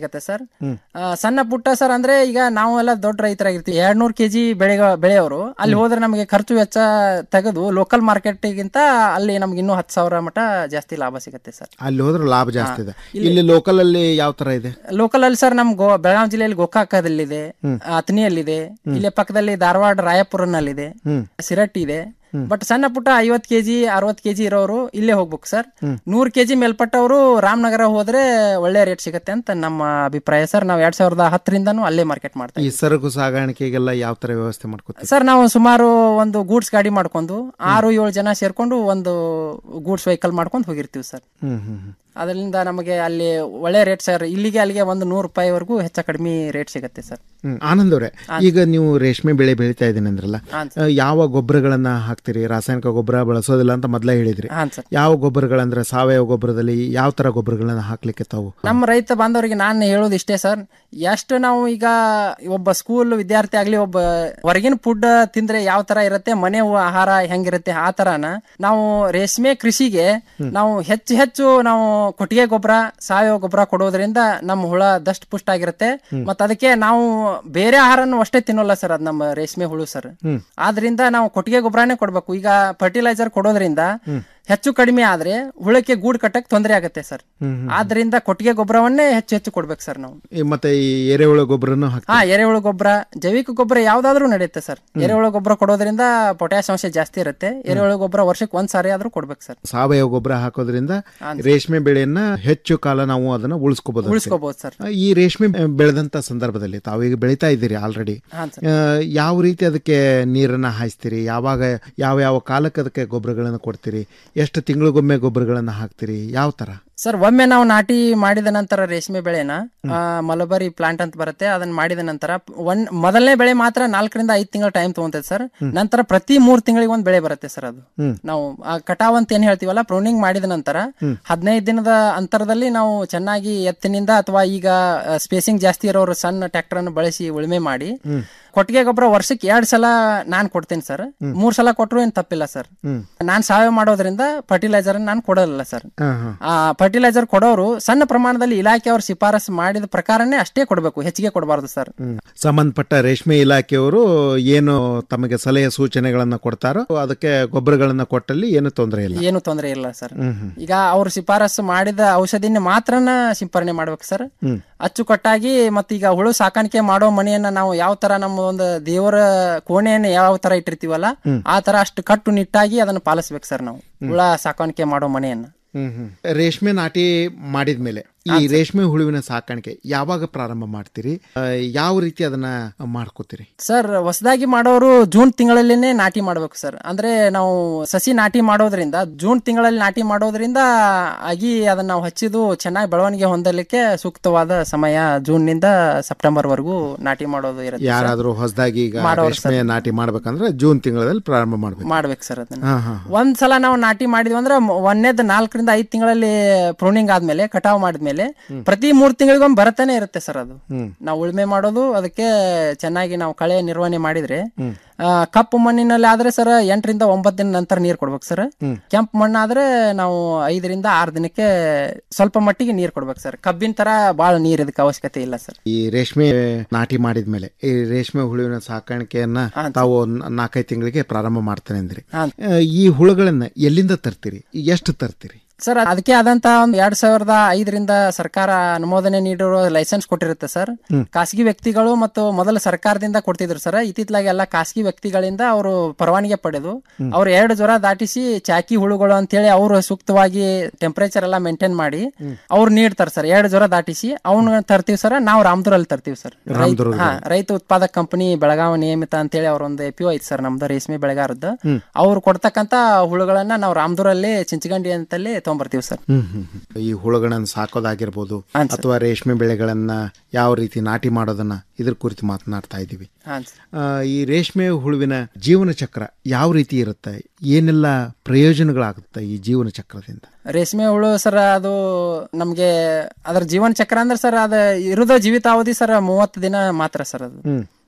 ಸಿಗತ್ತೆ ಸರ್ ಹ್ಮ್. ಆ, ಸಣ್ಣ ಪುಟ್ಟ ಸರ್ ಅಂದ್ರೆ ಈಗ ನಾವೆಲ್ಲ ದೊಡ್ಡ ರೈತರಾಗಿರ್ತೀವಿ ಎರಡ್ ನೂರ್ ಕೆಜಿ ಬೆಳೆ ಬೆಳೆಯವರು ಅಲ್ಲಿ ಹೋದ್ರೆ ನಮಗೆ ಖರ್ಚು ವೆಚ್ಚ ತೆಗೆದು ಲೋಕಲ್ ಮಾರ್ಕೆಟ್ಗಿಂತ ಅಲ್ಲಿ ನಮ್ಗೆ ಇನ್ನೂ ಹತ್ತು ಸಾವಿರ ಮಟ ಜಾಸ್ತಿ ಲಾಭ ಸಿಗತ್ತೆ ಸರ್ ಅಲ್ಲಿ ಹೋದ್ರೆ ಲಾಭ ಜಾಸ್ತಿ ಇದೆ ಇಲ್ಲಿ- ಇಲ್ಲಿ ಲೋಕಲ್ ಅಲ್ಲಿ ಯಾವ ತರ ಇದೆ ಲೋಕಲ್ ಅಲ್ಲಿ ಸರ್ ನಮ್ ಗೋ ಬೆಳಗಾವಿ ಜಿಲ್ಲೆಯಲ್ಲಿ ಗೋಕಾಕದಲ್ಲಿದೆ ಹ್ಮ್. ಅತನಿಯಲ್ಲಿದೆ ಇಲ್ಲೇ ಪಕ್ಕದಲ್ಲಿ ಧಾರವಾಡ ರಾಯಪುರನಲ್ಲಿದೆ ಹ್ಮ್. ಸಿರಟ್ಟಿ ಇದೆ ಬಟ್ ಸಣ್ಣ ಪುಟ್ಟ ಐವತ್ ಕೆಜಿ ಅರವತ್ ಕೆಜಿ ಇರೋರು ಇಲ್ಲೇ ಹೋಗ್ಬೇಕು ಸರ್ ಹ್ಮ್. ನೂರ್ ಕೆಜಿ ಮೇಲ್ಪಟ್ಟವರು ರಾಮನಗರ ಹೋದ್ರೆ ಒಳ್ಳೆ ರೇಟ್ ಸಿಗತ್ತೆ ಅಂತ ನಮ್ಮ ಅಭಿಪ್ರಾಯ ಸರ್ ನಾವ್ ಎರಡ್ ಸಾವಿರದ ಹತ್ತರಿಂದನೂ ಅಲ್ಲೇ ಮಾರ್ಕೆಟ್ ಮಾಡ್ತಾ ಈ ಸರಕು ಸಾಗಾಣಿಕೆಗೆಲ್ಲ ಯಾವ ತರ ವ್ಯವಸ್ಥೆ ಮಾಡ್ಕೋತೀವಿ ಸರ್ ನಾವು ಸುಮಾರು ಒಂದು ಗೂಡ್ಸ್ ಗಾಡಿ ಮಾಡ್ಕೊಂಡು ಆರು ಏಳು ಜನ ಸೇರ್ಕೊಂಡು ಒಂದು ಗೂಡ್ಸ್ ವೆಹಿಕಲ್ ಮಾಡ್ಕೊಂಡು ಹೋಗಿರ್ತೀವಿ ಸರ್ ಹ್ಮ್ ಹ್ಮ್ ಹ್ಮ್. ಅದರಿಂದ ನಮಗೆ ಅಲ್ಲಿ ಒಳ್ಳೆ ರೇಟ್ ಸರ್ ಇಲ್ಲಿಗೆ ಅಲ್ಲಿಗೆ ಒಂದು ನೂರು ರೂಪಾಯಿವರೆಗೂ ಹೆಚ್ಚು ಕಡಿಮೆ ರೇಟ್ ಸಿಗತ್ತೆ ಸರ್ ಹ್ಮ್ ಆನಂದ್ ಅವರೇ ಈಗ ನೀವು ರೇಷ್ಮೆ ಬೆಳೆ ಬೆಳಿತಾ ಇದ್ದೀನಿ ಅಂದ್ರಲ್ಲ ಹಾನ್ ಆ, ಯಾವ ಗೊಬ್ಬರಗಳನ್ನ ಹಾಕ್ತೀರಿ ರಾಸಾಯನಿಕ ಗೊಬ್ಬರ ಬಳಸೋದಿಲ್ಲ ಅಂತ ಮೊದಲೇ ಹೇಳಿದ್ರಿ ಹಾನ್ ಸರ್ ಯಾವ ಗೊಬ್ಬರಗಳಂದ್ರೆ ಸಾವಯವ ಗೊಬ್ಬರದಲ್ಲಿ ಯಾವ ತರ ಗೊಬ್ಬರಗಳನ್ನ ಹಾಕ್ಲಿಕ್ಕೆ ತಾವು ನಮ್ಮ ರೈತ ಬಾಂಧವರಿಗೆ ನಾನು ಹೇಳೋದು ಇಷ್ಟೇ ಸರ್ ಎಷ್ಟು ನಾವು ಈಗ ಒಬ್ಬ ಸ್ಕೂಲ್ ವಿದ್ಯಾರ್ಥಿ ಆಗ್ಲಿ ಒಬ್ಬ ಹೊರಗಿನ ಫುಡ್ ತಿಂದ್ರೆ ಯಾವ ತರ ಇರುತ್ತೆ ಮನೆ ಆಹಾರ ಹೆಂಗಿರುತ್ತೆ ಆ ತರಾನ ನಾವು ರೇಷ್ಮೆ ಕೃಷಿಗೆ ನಾವು ಹೆಚ್ಚು ಹೆಚ್ಚು ನಾವು ಕೊಟ್ಟಿಗೆ ಗೊಬ್ಬರ ಸಾವಯವ ಗೊಬ್ಬರ ಕೊಡೋದ್ರಿಂದ ನಮ್ಮ ಹುಳ ದಷ್ಟ ಪುಷ್ಟ ಆಗಿರುತ್ತೆ ಮತ್ತ ಅದಕ್ಕೆ ನಾವು ಬೇರೆ ಆಹಾರನು ಅಷ್ಟೇ ತಿನ್ನೋಲ್ಲ ಸರ್ ಅದ್ ನಮ್ಮ ರೇಷ್ಮೆ ಹುಳು ಸರ್ ಹ್ಮ್. ಆದ್ರಿಂದ ನಾವು ಕೊಟ್ಟಿಗೆ ಗೊಬ್ಬರನೇ ಕೊಡ್ಬೇಕು ಈಗ ಫರ್ಟಿಲೈಸರ್ ಕೊಡೋದ್ರಿಂದ ಹೆಚ್ಚು ಕಡಿಮೆ ಆದ್ರೆ ಹುಳಕ್ಕೆ ಗೂಡು ಕಟ್ಟಕ್ ತೊಂದರೆ ಆಗುತ್ತೆ ಸರ್ ಹ್ಮ್, ಹ್ಮ್. ಆದ್ರಿಂದ ಕೊಟ್ಟಿಗೆ ಗೊಬ್ಬರವನ್ನೇ ಹೆಚ್ಚು ಹೆಚ್ಚು ಕೊಡ್ಬೇಕು ಸರ್ ನಾವು ಈ ಮತ್ತೆ ಈ ಎರೆಹುಳ ಗೊಬ್ಬರನು ಹಾಕ್ತೀವಿ ಹಾ ಎರೆಹುಳು ಗೊಬ್ಬರ ಜೈವಿಕ ಗೊಬ್ಬರ ಯಾವ್ದಾದ್ರೂ ನಡೆಯುತ್ತೆ ಸರ್ ಎರೆಹುಳು ಗೊಬ್ಬರ ಕೊಡೋದ್ರಿಂದ ಪೊಟ್ಯಾಶ್ ಅಂಶ ಜಾಸ್ತಿ ಇರುತ್ತೆ ಎರೆಹುಳು ಗೊಬ್ಬರ ವರ್ಷಕ್ಕೆ ಒಂದ್ ಸಾರಿ ಆದ್ರೂ ಕೊಡ್ಬೇಕು ಸರ್ ಸಾವಯವ ಗೊಬ್ಬರ ಹಾಕೋದ್ರಿಂದ ಹಾನ್ ರೇಷ್ಮೆ ಬೆಳೆಯನ್ನ ಹೆಚ್ಚು ಕಾಲ ನಾವು ಅದನ್ನ ಉಳಿಸ್ಕೋಬಹುದು ಉಳಿಸ್ಕೋಬಹುದು ಸರ್ ಈ ರೇಷ್ಮೆ ಬೆಳೆದಂತ ಸಂದರ್ಭದಲ್ಲಿ ತಾವೀಗ ಬೆಳಿತಾ ಇದ್ದೀರಿ ಆಲ್ರೆಡಿ ಹಾನ್ ಸರ್ ಯಾವ ರೀತಿ ಅದಕ್ಕೆ ನೀರನ್ನ ಹಾಯಿಸ್ತೀರಿ ಯಾವಾಗ ಯಾವ ಯಾವ ಕಾಲಕ್ಕೆ ಅದಕ್ಕೆ ಗೊಬ್ಬರಗಳನ್ನು ಕೊಡ್ತೀರಿ ಎಷ್ಟು ತಿಂಗಳಿಗೊಮ್ಮೆ ಗೊಬ್ಬರಗಳನ್ನು ಹಾಕ್ತೀರಿ ಯಾವ ತರ ಸರ್ ಒಮ್ಮೆ ನಾವು ನಾಟಿ ಮಾಡಿದ ನಂತರ ರೇಷ್ಮೆ ಬೆಳೆನ ಆ, ಮಲಬರಿ ಪ್ಲಾಂಟ್ ಅಂತ ಬರುತ್ತೆ ಅದನ್ನ ಮಾಡಿದ ನಂತರ ಒನ್ ಮೊದಲನೇ ಬೆಳೆ ಮಾತ್ರ ನಾಲ್ಕರಿಂದ ಐದು ತಿಂಗಳ ಟೈಮ್ ತಗೊಂತೈತೆ ಸರ್ ನಂತರ ಪ್ರತಿ ಮೂರ್ ತಿಂಗಳಿಗೆ ಒಂದ್ ಬೆಳೆ ಬರುತ್ತೆ ಸರ್ ಅದು ಹ್ಮ್. ನಾವು ಆ ಕಟಾವ್ ಅಂತ ಏನ್ ಹೇಳ್ತೀವಲ್ಲ ಪ್ರೂನಿಂಗ್ ಮಾಡಿದ ನಂತರ ಹ್ಮ್. ಹದಿನೈದು ದಿನದ ಅಂತರದಲ್ಲಿ ನಾವು ಚೆನ್ನಾಗಿ ಎತ್ತಿನಿಂದ ಅಥವಾ ಈಗ ಸ್ಪೇಸಿಂಗ್ ಜಾಸ್ತಿ ಇರೋರು ಸಣ್ಣ ಟ್ರ್ಯಾಕ್ಟರ್ ಅನ್ನು ಬಳಸಿ ಉಳುಮೆ ಮಾಡಿ ಹ್ಮ್. ಕೊಟ್ಟಿಗೆ ಗೊಬ್ಬರ ವರ್ಷಕ್ಕೆ ಎರಡ್ ಸಲ ನಾನ್ ಕೊಡ್ತೀನಿ ಸರ್ ಮೂರ್ ಸಲ ಕೊಟ್ಟರು ಏನ್ ತಪ್ಪಿಲ್ಲ ಸರ್ ಹ್ಮ್. ನಾನ್ ಸಾವಯವ ಮಾಡೋದ್ರಿಂದ ಫರ್ಟಿಲೈಸರ್ ನಾನು ಕೊಡೋಲ್ಲ ಸರ್ ಹಾ, ಹಾ. ಆ ಫರ್ಟಿಲೈಸರ್ ಕೊಡೋರು ಸಣ್ಣ ಪ್ರಮಾಣದಲ್ಲಿ ಇಲಾಖೆಯವರು ಶಿಫಾರಸು ಮಾಡಿದ ಪ್ರಕಾರನೇ ಅಷ್ಟೇ ಕೊಡಬೇಕು ಹೆಚ್ಚಿಗೆ ಕೊಡಬಾರ್ದು ಸರ್ ಹ್ಮ್. ಸಂಬಂಧಪಟ್ಟ ರೇಷ್ಮೆ ಇಲಾಖೆಯವರು ಏನು ತಮಗೆ ಸಲಹೆ ಸೂಚನೆಗಳನ್ನ ಕೊಡ್ತಾರೋ ಅದಕ್ಕೆ ಗೊಬ್ಬರಗಳನ್ನ ಕೊಟ್ಟಲ್ಲಿ ಏನು ತೊಂದರೆ ಇಲ್ಲ ಏನು ತೊಂದರೆ ಇಲ್ಲ ಸರ್ ಹ್ಮ್, ಹ್ಮ್. ಈಗ ಅವ್ರು ಶಿಫಾರಸು ಮಾಡಿದ ಔಷಧಿನ ಮಾತ್ರನ ಸಿಂಪರಣೆ ಮಾಡ್ಬೇಕು ಸರ್ ಹ್ಮ್. ಅಚ್ಚುಕಟ್ಟಾಗಿ ಮತ್ತೀಗ ಹುಳು ಸಾಕಾಣಿಕೆ ಮಾಡೋ ಮನೆಯನ್ನ ನಾವು ಯಾವ ತರ ನಮ್ಮ ಒಂದು ದೇವರ ಕೋಣೆಯನ್ನ ಯಾವ ತರ ಇಟ್ಟಿರ್ತೀವಲ್ಲ ಹ್ಮ್. ಆ ತರ ಅಷ್ಟು ಕಟ್ಟುನಿಟ್ಟಾಗಿ ಅದನ್ನ ಪಾಲಿಸ್ಬೇಕು ಸರ್ ನಾವು ಹುಳ ಸಾಕಾಣಿಕೆ ಮಾಡೋ ಮನೆಯನ್ನ ಹ್ಮ್ ಹ್ಮ್. ರೇಷ್ಮೆ ನಾಟಿ ಮಾಡಿದ್ಮೇಲೆ ಈ ರೇಷ್ಮೆ ಹುಳುವಿನ ಸಾಕಾಣಿಕೆ ಯಾವಾಗ ಪ್ರಾರಂಭ ಮಾಡ್ತೀರಿ ಆ, ಯಾವ ರೀತಿ ಅದನ್ನ ಮಾಡ್ಕೋತೀರಿ ಸರ್ ಹೊಸದಾಗಿ ಮಾಡೋರು ಜೂನ್ ತಿಂಗಳಲ್ಲಿನೇ ನಾಟಿ ಮಾಡ್ಬೇಕು ಸರ್ ಅಂದ್ರೆ ನಾವು ಸಸಿ ನಾಟಿ ಮಾಡೋದ್ರಿಂದ ಜೂನ್ ತಿಂಗಳಲ್ಲಿ ನಾಟಿ ಮಾಡೋದ್ರಿಂದ ಆಗಿ ಅದನ್ನ ನಾವು ಹಚ್ಚಿದು ಚೆನ್ನಾಗಿ ಬೆಳವಣಿಗೆ ಹೊಂದಲಿಕ್ಕೆ ಸೂಕ್ತವಾದ ಸಮಯ ಜೂನ್ ನಿಂದ ಸೆಪ್ಟೆಂಬರ್ ವರೆಗೂ ನಾಟಿ ಮಾಡೋದು ಇರುತ್ತೆ ಸರ್. ಯಾರಾದ್ರೂ ಹೊಸದಾಗಿ ಈಗ ಮಾಡೋರು ರೇಷ್ಮೆ ನಾಟಿ ಮಾಡ್ಬೇಕಂದ್ರೆ ಜೂನ್ ತಿಂಗಳಲ್ಲಿ ಪ್ರಾರಂಭ ಮಾಡ್ಬೇಕು ಮಾಡ್ಬೇಕು ಸರ್ ಅದನ್ನ ಹಾ ಹಾ ಒಂದ್ ಸಲ ನಾವು ನಾಟಿ ಮಾಡಿದ್ವಿ ಅಂದ್ರೆ ಒಂದೇದ್ ನಾಲ್ಕರಿಂದ ಐದ್ ತಿಂಗಳಲ್ಲಿ ಪ್ರೂನಿಂಗ್ ಆದ್ಮೇಲೆ ಕಟಾವ್ ಮಾಡಿದ್ಮೇಲೆ ಪ್ರತಿ ಮೂರ್ ತಿಂಗಳಿಗೊಮ್ಮೆ ಬರತಾನೆ ಇರುತ್ತೆ ಸರ್ ಅದು ಹ್ಮ್ ನಾವು ಉಳುಮೆ ಮಾಡೋದು ಅದಕ್ಕೆ ಚೆನ್ನಾಗಿ ನಾವು ಕಳೆ ನಿರ್ವಹಣೆ ಮಾಡಿದ್ರೆ ಹ್ಮ್. ಆ, ಕಪ್ಪು ಮಣ್ಣಿನಲ್ಲಿ ಆದ್ರೆ ಸರ್ ಎಂಟರಿಂದ ಒಂಬತ್ತು ದಿನ ನಂತರ ನೀರ್ ಕೊಡ್ಬೇಕು ಸರ್ ಹ್ಮ್. ಕೆಂಪು ಮಣ್ಣಾದ್ರೆ ನಾವು ಐದರಿಂದ ಆರು ದಿನಕ್ಕೆ ಸ್ವಲ್ಪ ಮಟ್ಟಿಗೆ ನೀರ್ ಕೊಡ್ಬೇಕು ಸರ್ ಕಬ್ಬಿನ ತರ ಬಾಳ ನೀರ್ ಇದಕ್ಕೆ ಅವಶ್ಯಕತೆ ಇಲ್ಲ ಸರ್ ಈ ರೇಷ್ಮೆ ನಾಟಿ ಮಾಡಿದ್ಮೇಲೆ ಈ ರೇಷ್ಮೆ ಹುಳುವಿನ ಸಾಕಾಣಿಕೆಯನ್ನ ತಾವು ನ- ನಾಲ್ಕೈದು ತಿಂಗಳಿಗೆ ಪ್ರಾರಂಭ ಮಾಡ್ತೇನೆ ಅಂದ್ರಿ ಹಾಂ. ಆ, ಈ ಹುಳುಗಳನ್ನ ಎಲ್ಲಿಂದ ತರ್ತೀರಿ ಎಷ್ಟು ತರ್ತೀರಿ ಸರ್ ಅದಕ್ಕೆ ಆದಂತಹ ಒಂದು ಎರಡ್ ಸಾವಿರದ ಐದರಿಂದ ಸರ್ಕಾರ ಅನುಮೋದನೆ ನೀಡಿರೋ ಲೈಸೆನ್ಸ್ ಕೊಟ್ಟಿರುತ್ತೆ ಸರ್ ಹ್ಮ್. ಖಾಸಗಿ ವ್ಯಕ್ತಿಗಳು ಮತ್ತು ಮೊದಲು ಸರ್ಕಾರದಿಂದ ಕೊಡ್ತಿದ್ರು ಸರ್ ಇತ್ತಿತ್ತಲಾಗಿ ಎಲ್ಲ ಖಾಸಗಿ ವ್ಯಕ್ತಿಗಳಿಂದ ಅವರು ಪರವಾನಗಿ ಪಡೆದು ಹ್ಮ್. ಅವ್ರು ಎರಡು ಜ್ವರ ದಾಟಿಸಿ ಚಾಕಿ ಹುಳುಗಳು ಅಂತೇಳಿ ಅವರು ಸೂಕ್ತವಾಗಿ ಟೆಂಪರೇಚರ್ ಎಲ್ಲ ಮೇಂಟೈನ್ ಮಾಡಿ ಅವ್ರು ನೀಡ್ತಾರೆ ಸರ್ ಎರಡು ಜ್ವರ ದಾಟಿಸಿ ಅವ್ನ ತರ್ತೀವಿ ಸರ್ ನಾವು ರಾಮದುರಲ್ಲಿ ತರ್ತೀವಿ ಸರ್ ರೈತ- ರಾಮದುರ್ಗದಲ್ಲಿ. ಹಾ ರೈತ ಉತ್ಪಾದಕ ಕಂಪನಿ ಬೆಳಗಾವಿ ನಿಯಮಿತ ಅಂತೇಳಿ ಅವ್ರೊಂದು ಎ ಪಿ ಐತಿ ಸರ್ ನಮ್ದು ರೇಷ್ಮೆ ಬೆಳೆಗಾರದ್ದು ಹ್ಮ್. ಅವ್ರು ಕೊಡ್ತಕ್ಕಂತ ಹುಳುಗಳನ್ನ ನಾವು ರಾಮದುರಲ್ಲಿ ಚಿಂಚಗಂಡಿ ಅಂತಲ್ಲಿ ತೊಗೊಂಬರ್ತೀವಿ ಸರ್ ಹ್ಮ್ ಹ್ಮ್ ಹ್ಮ್. ಈ ಹುಳುಗಳನ್ನ ಸಾಕೋದಾಗಿರ್ಬೋದು ಹಾನ್ ಸರ್. ಅಥವಾ ರೇಷ್ಮೆ ಬೆಳೆಗಳನ್ನ ಯಾವ ರೀತಿ ನಾಟಿ ಮಾಡೋದನ್ನ ಇದ್ರ ಕುರಿತು ಮಾತನಾಡ್ತಾ ಇದ್ದೀವಿ ಹಾಂ ಸರ್ ಆ, ಈ ರೇಷ್ಮೆ ಹುಳುವಿನ ಜೀವನ ಚಕ್ರ ಯಾವ ರೀತಿ ಇರುತ್ತೆ ಏನೆಲ್ಲ ಪ್ರಯೋಜನಗಳಾಗುತ್ತೆ ಈ ಜೀವನ ಚಕ್ರದಿಂದ ರೇಷ್ಮೆ ಹುಳು ಸರ್ ಅದು ನಮ್ಗೆ ಅದ್ರ ಜೀವನ ಚಕ್ರ ಅಂದ್ರೆ ಸರ್ ಅದ ಇರುದ ಜೀವಿತಾವಧಿ ಸರ್ ಮೂವತ್ತು ದಿನ ಮಾತ್ರ ಸರ್ ಅದು ಹ್ಮ್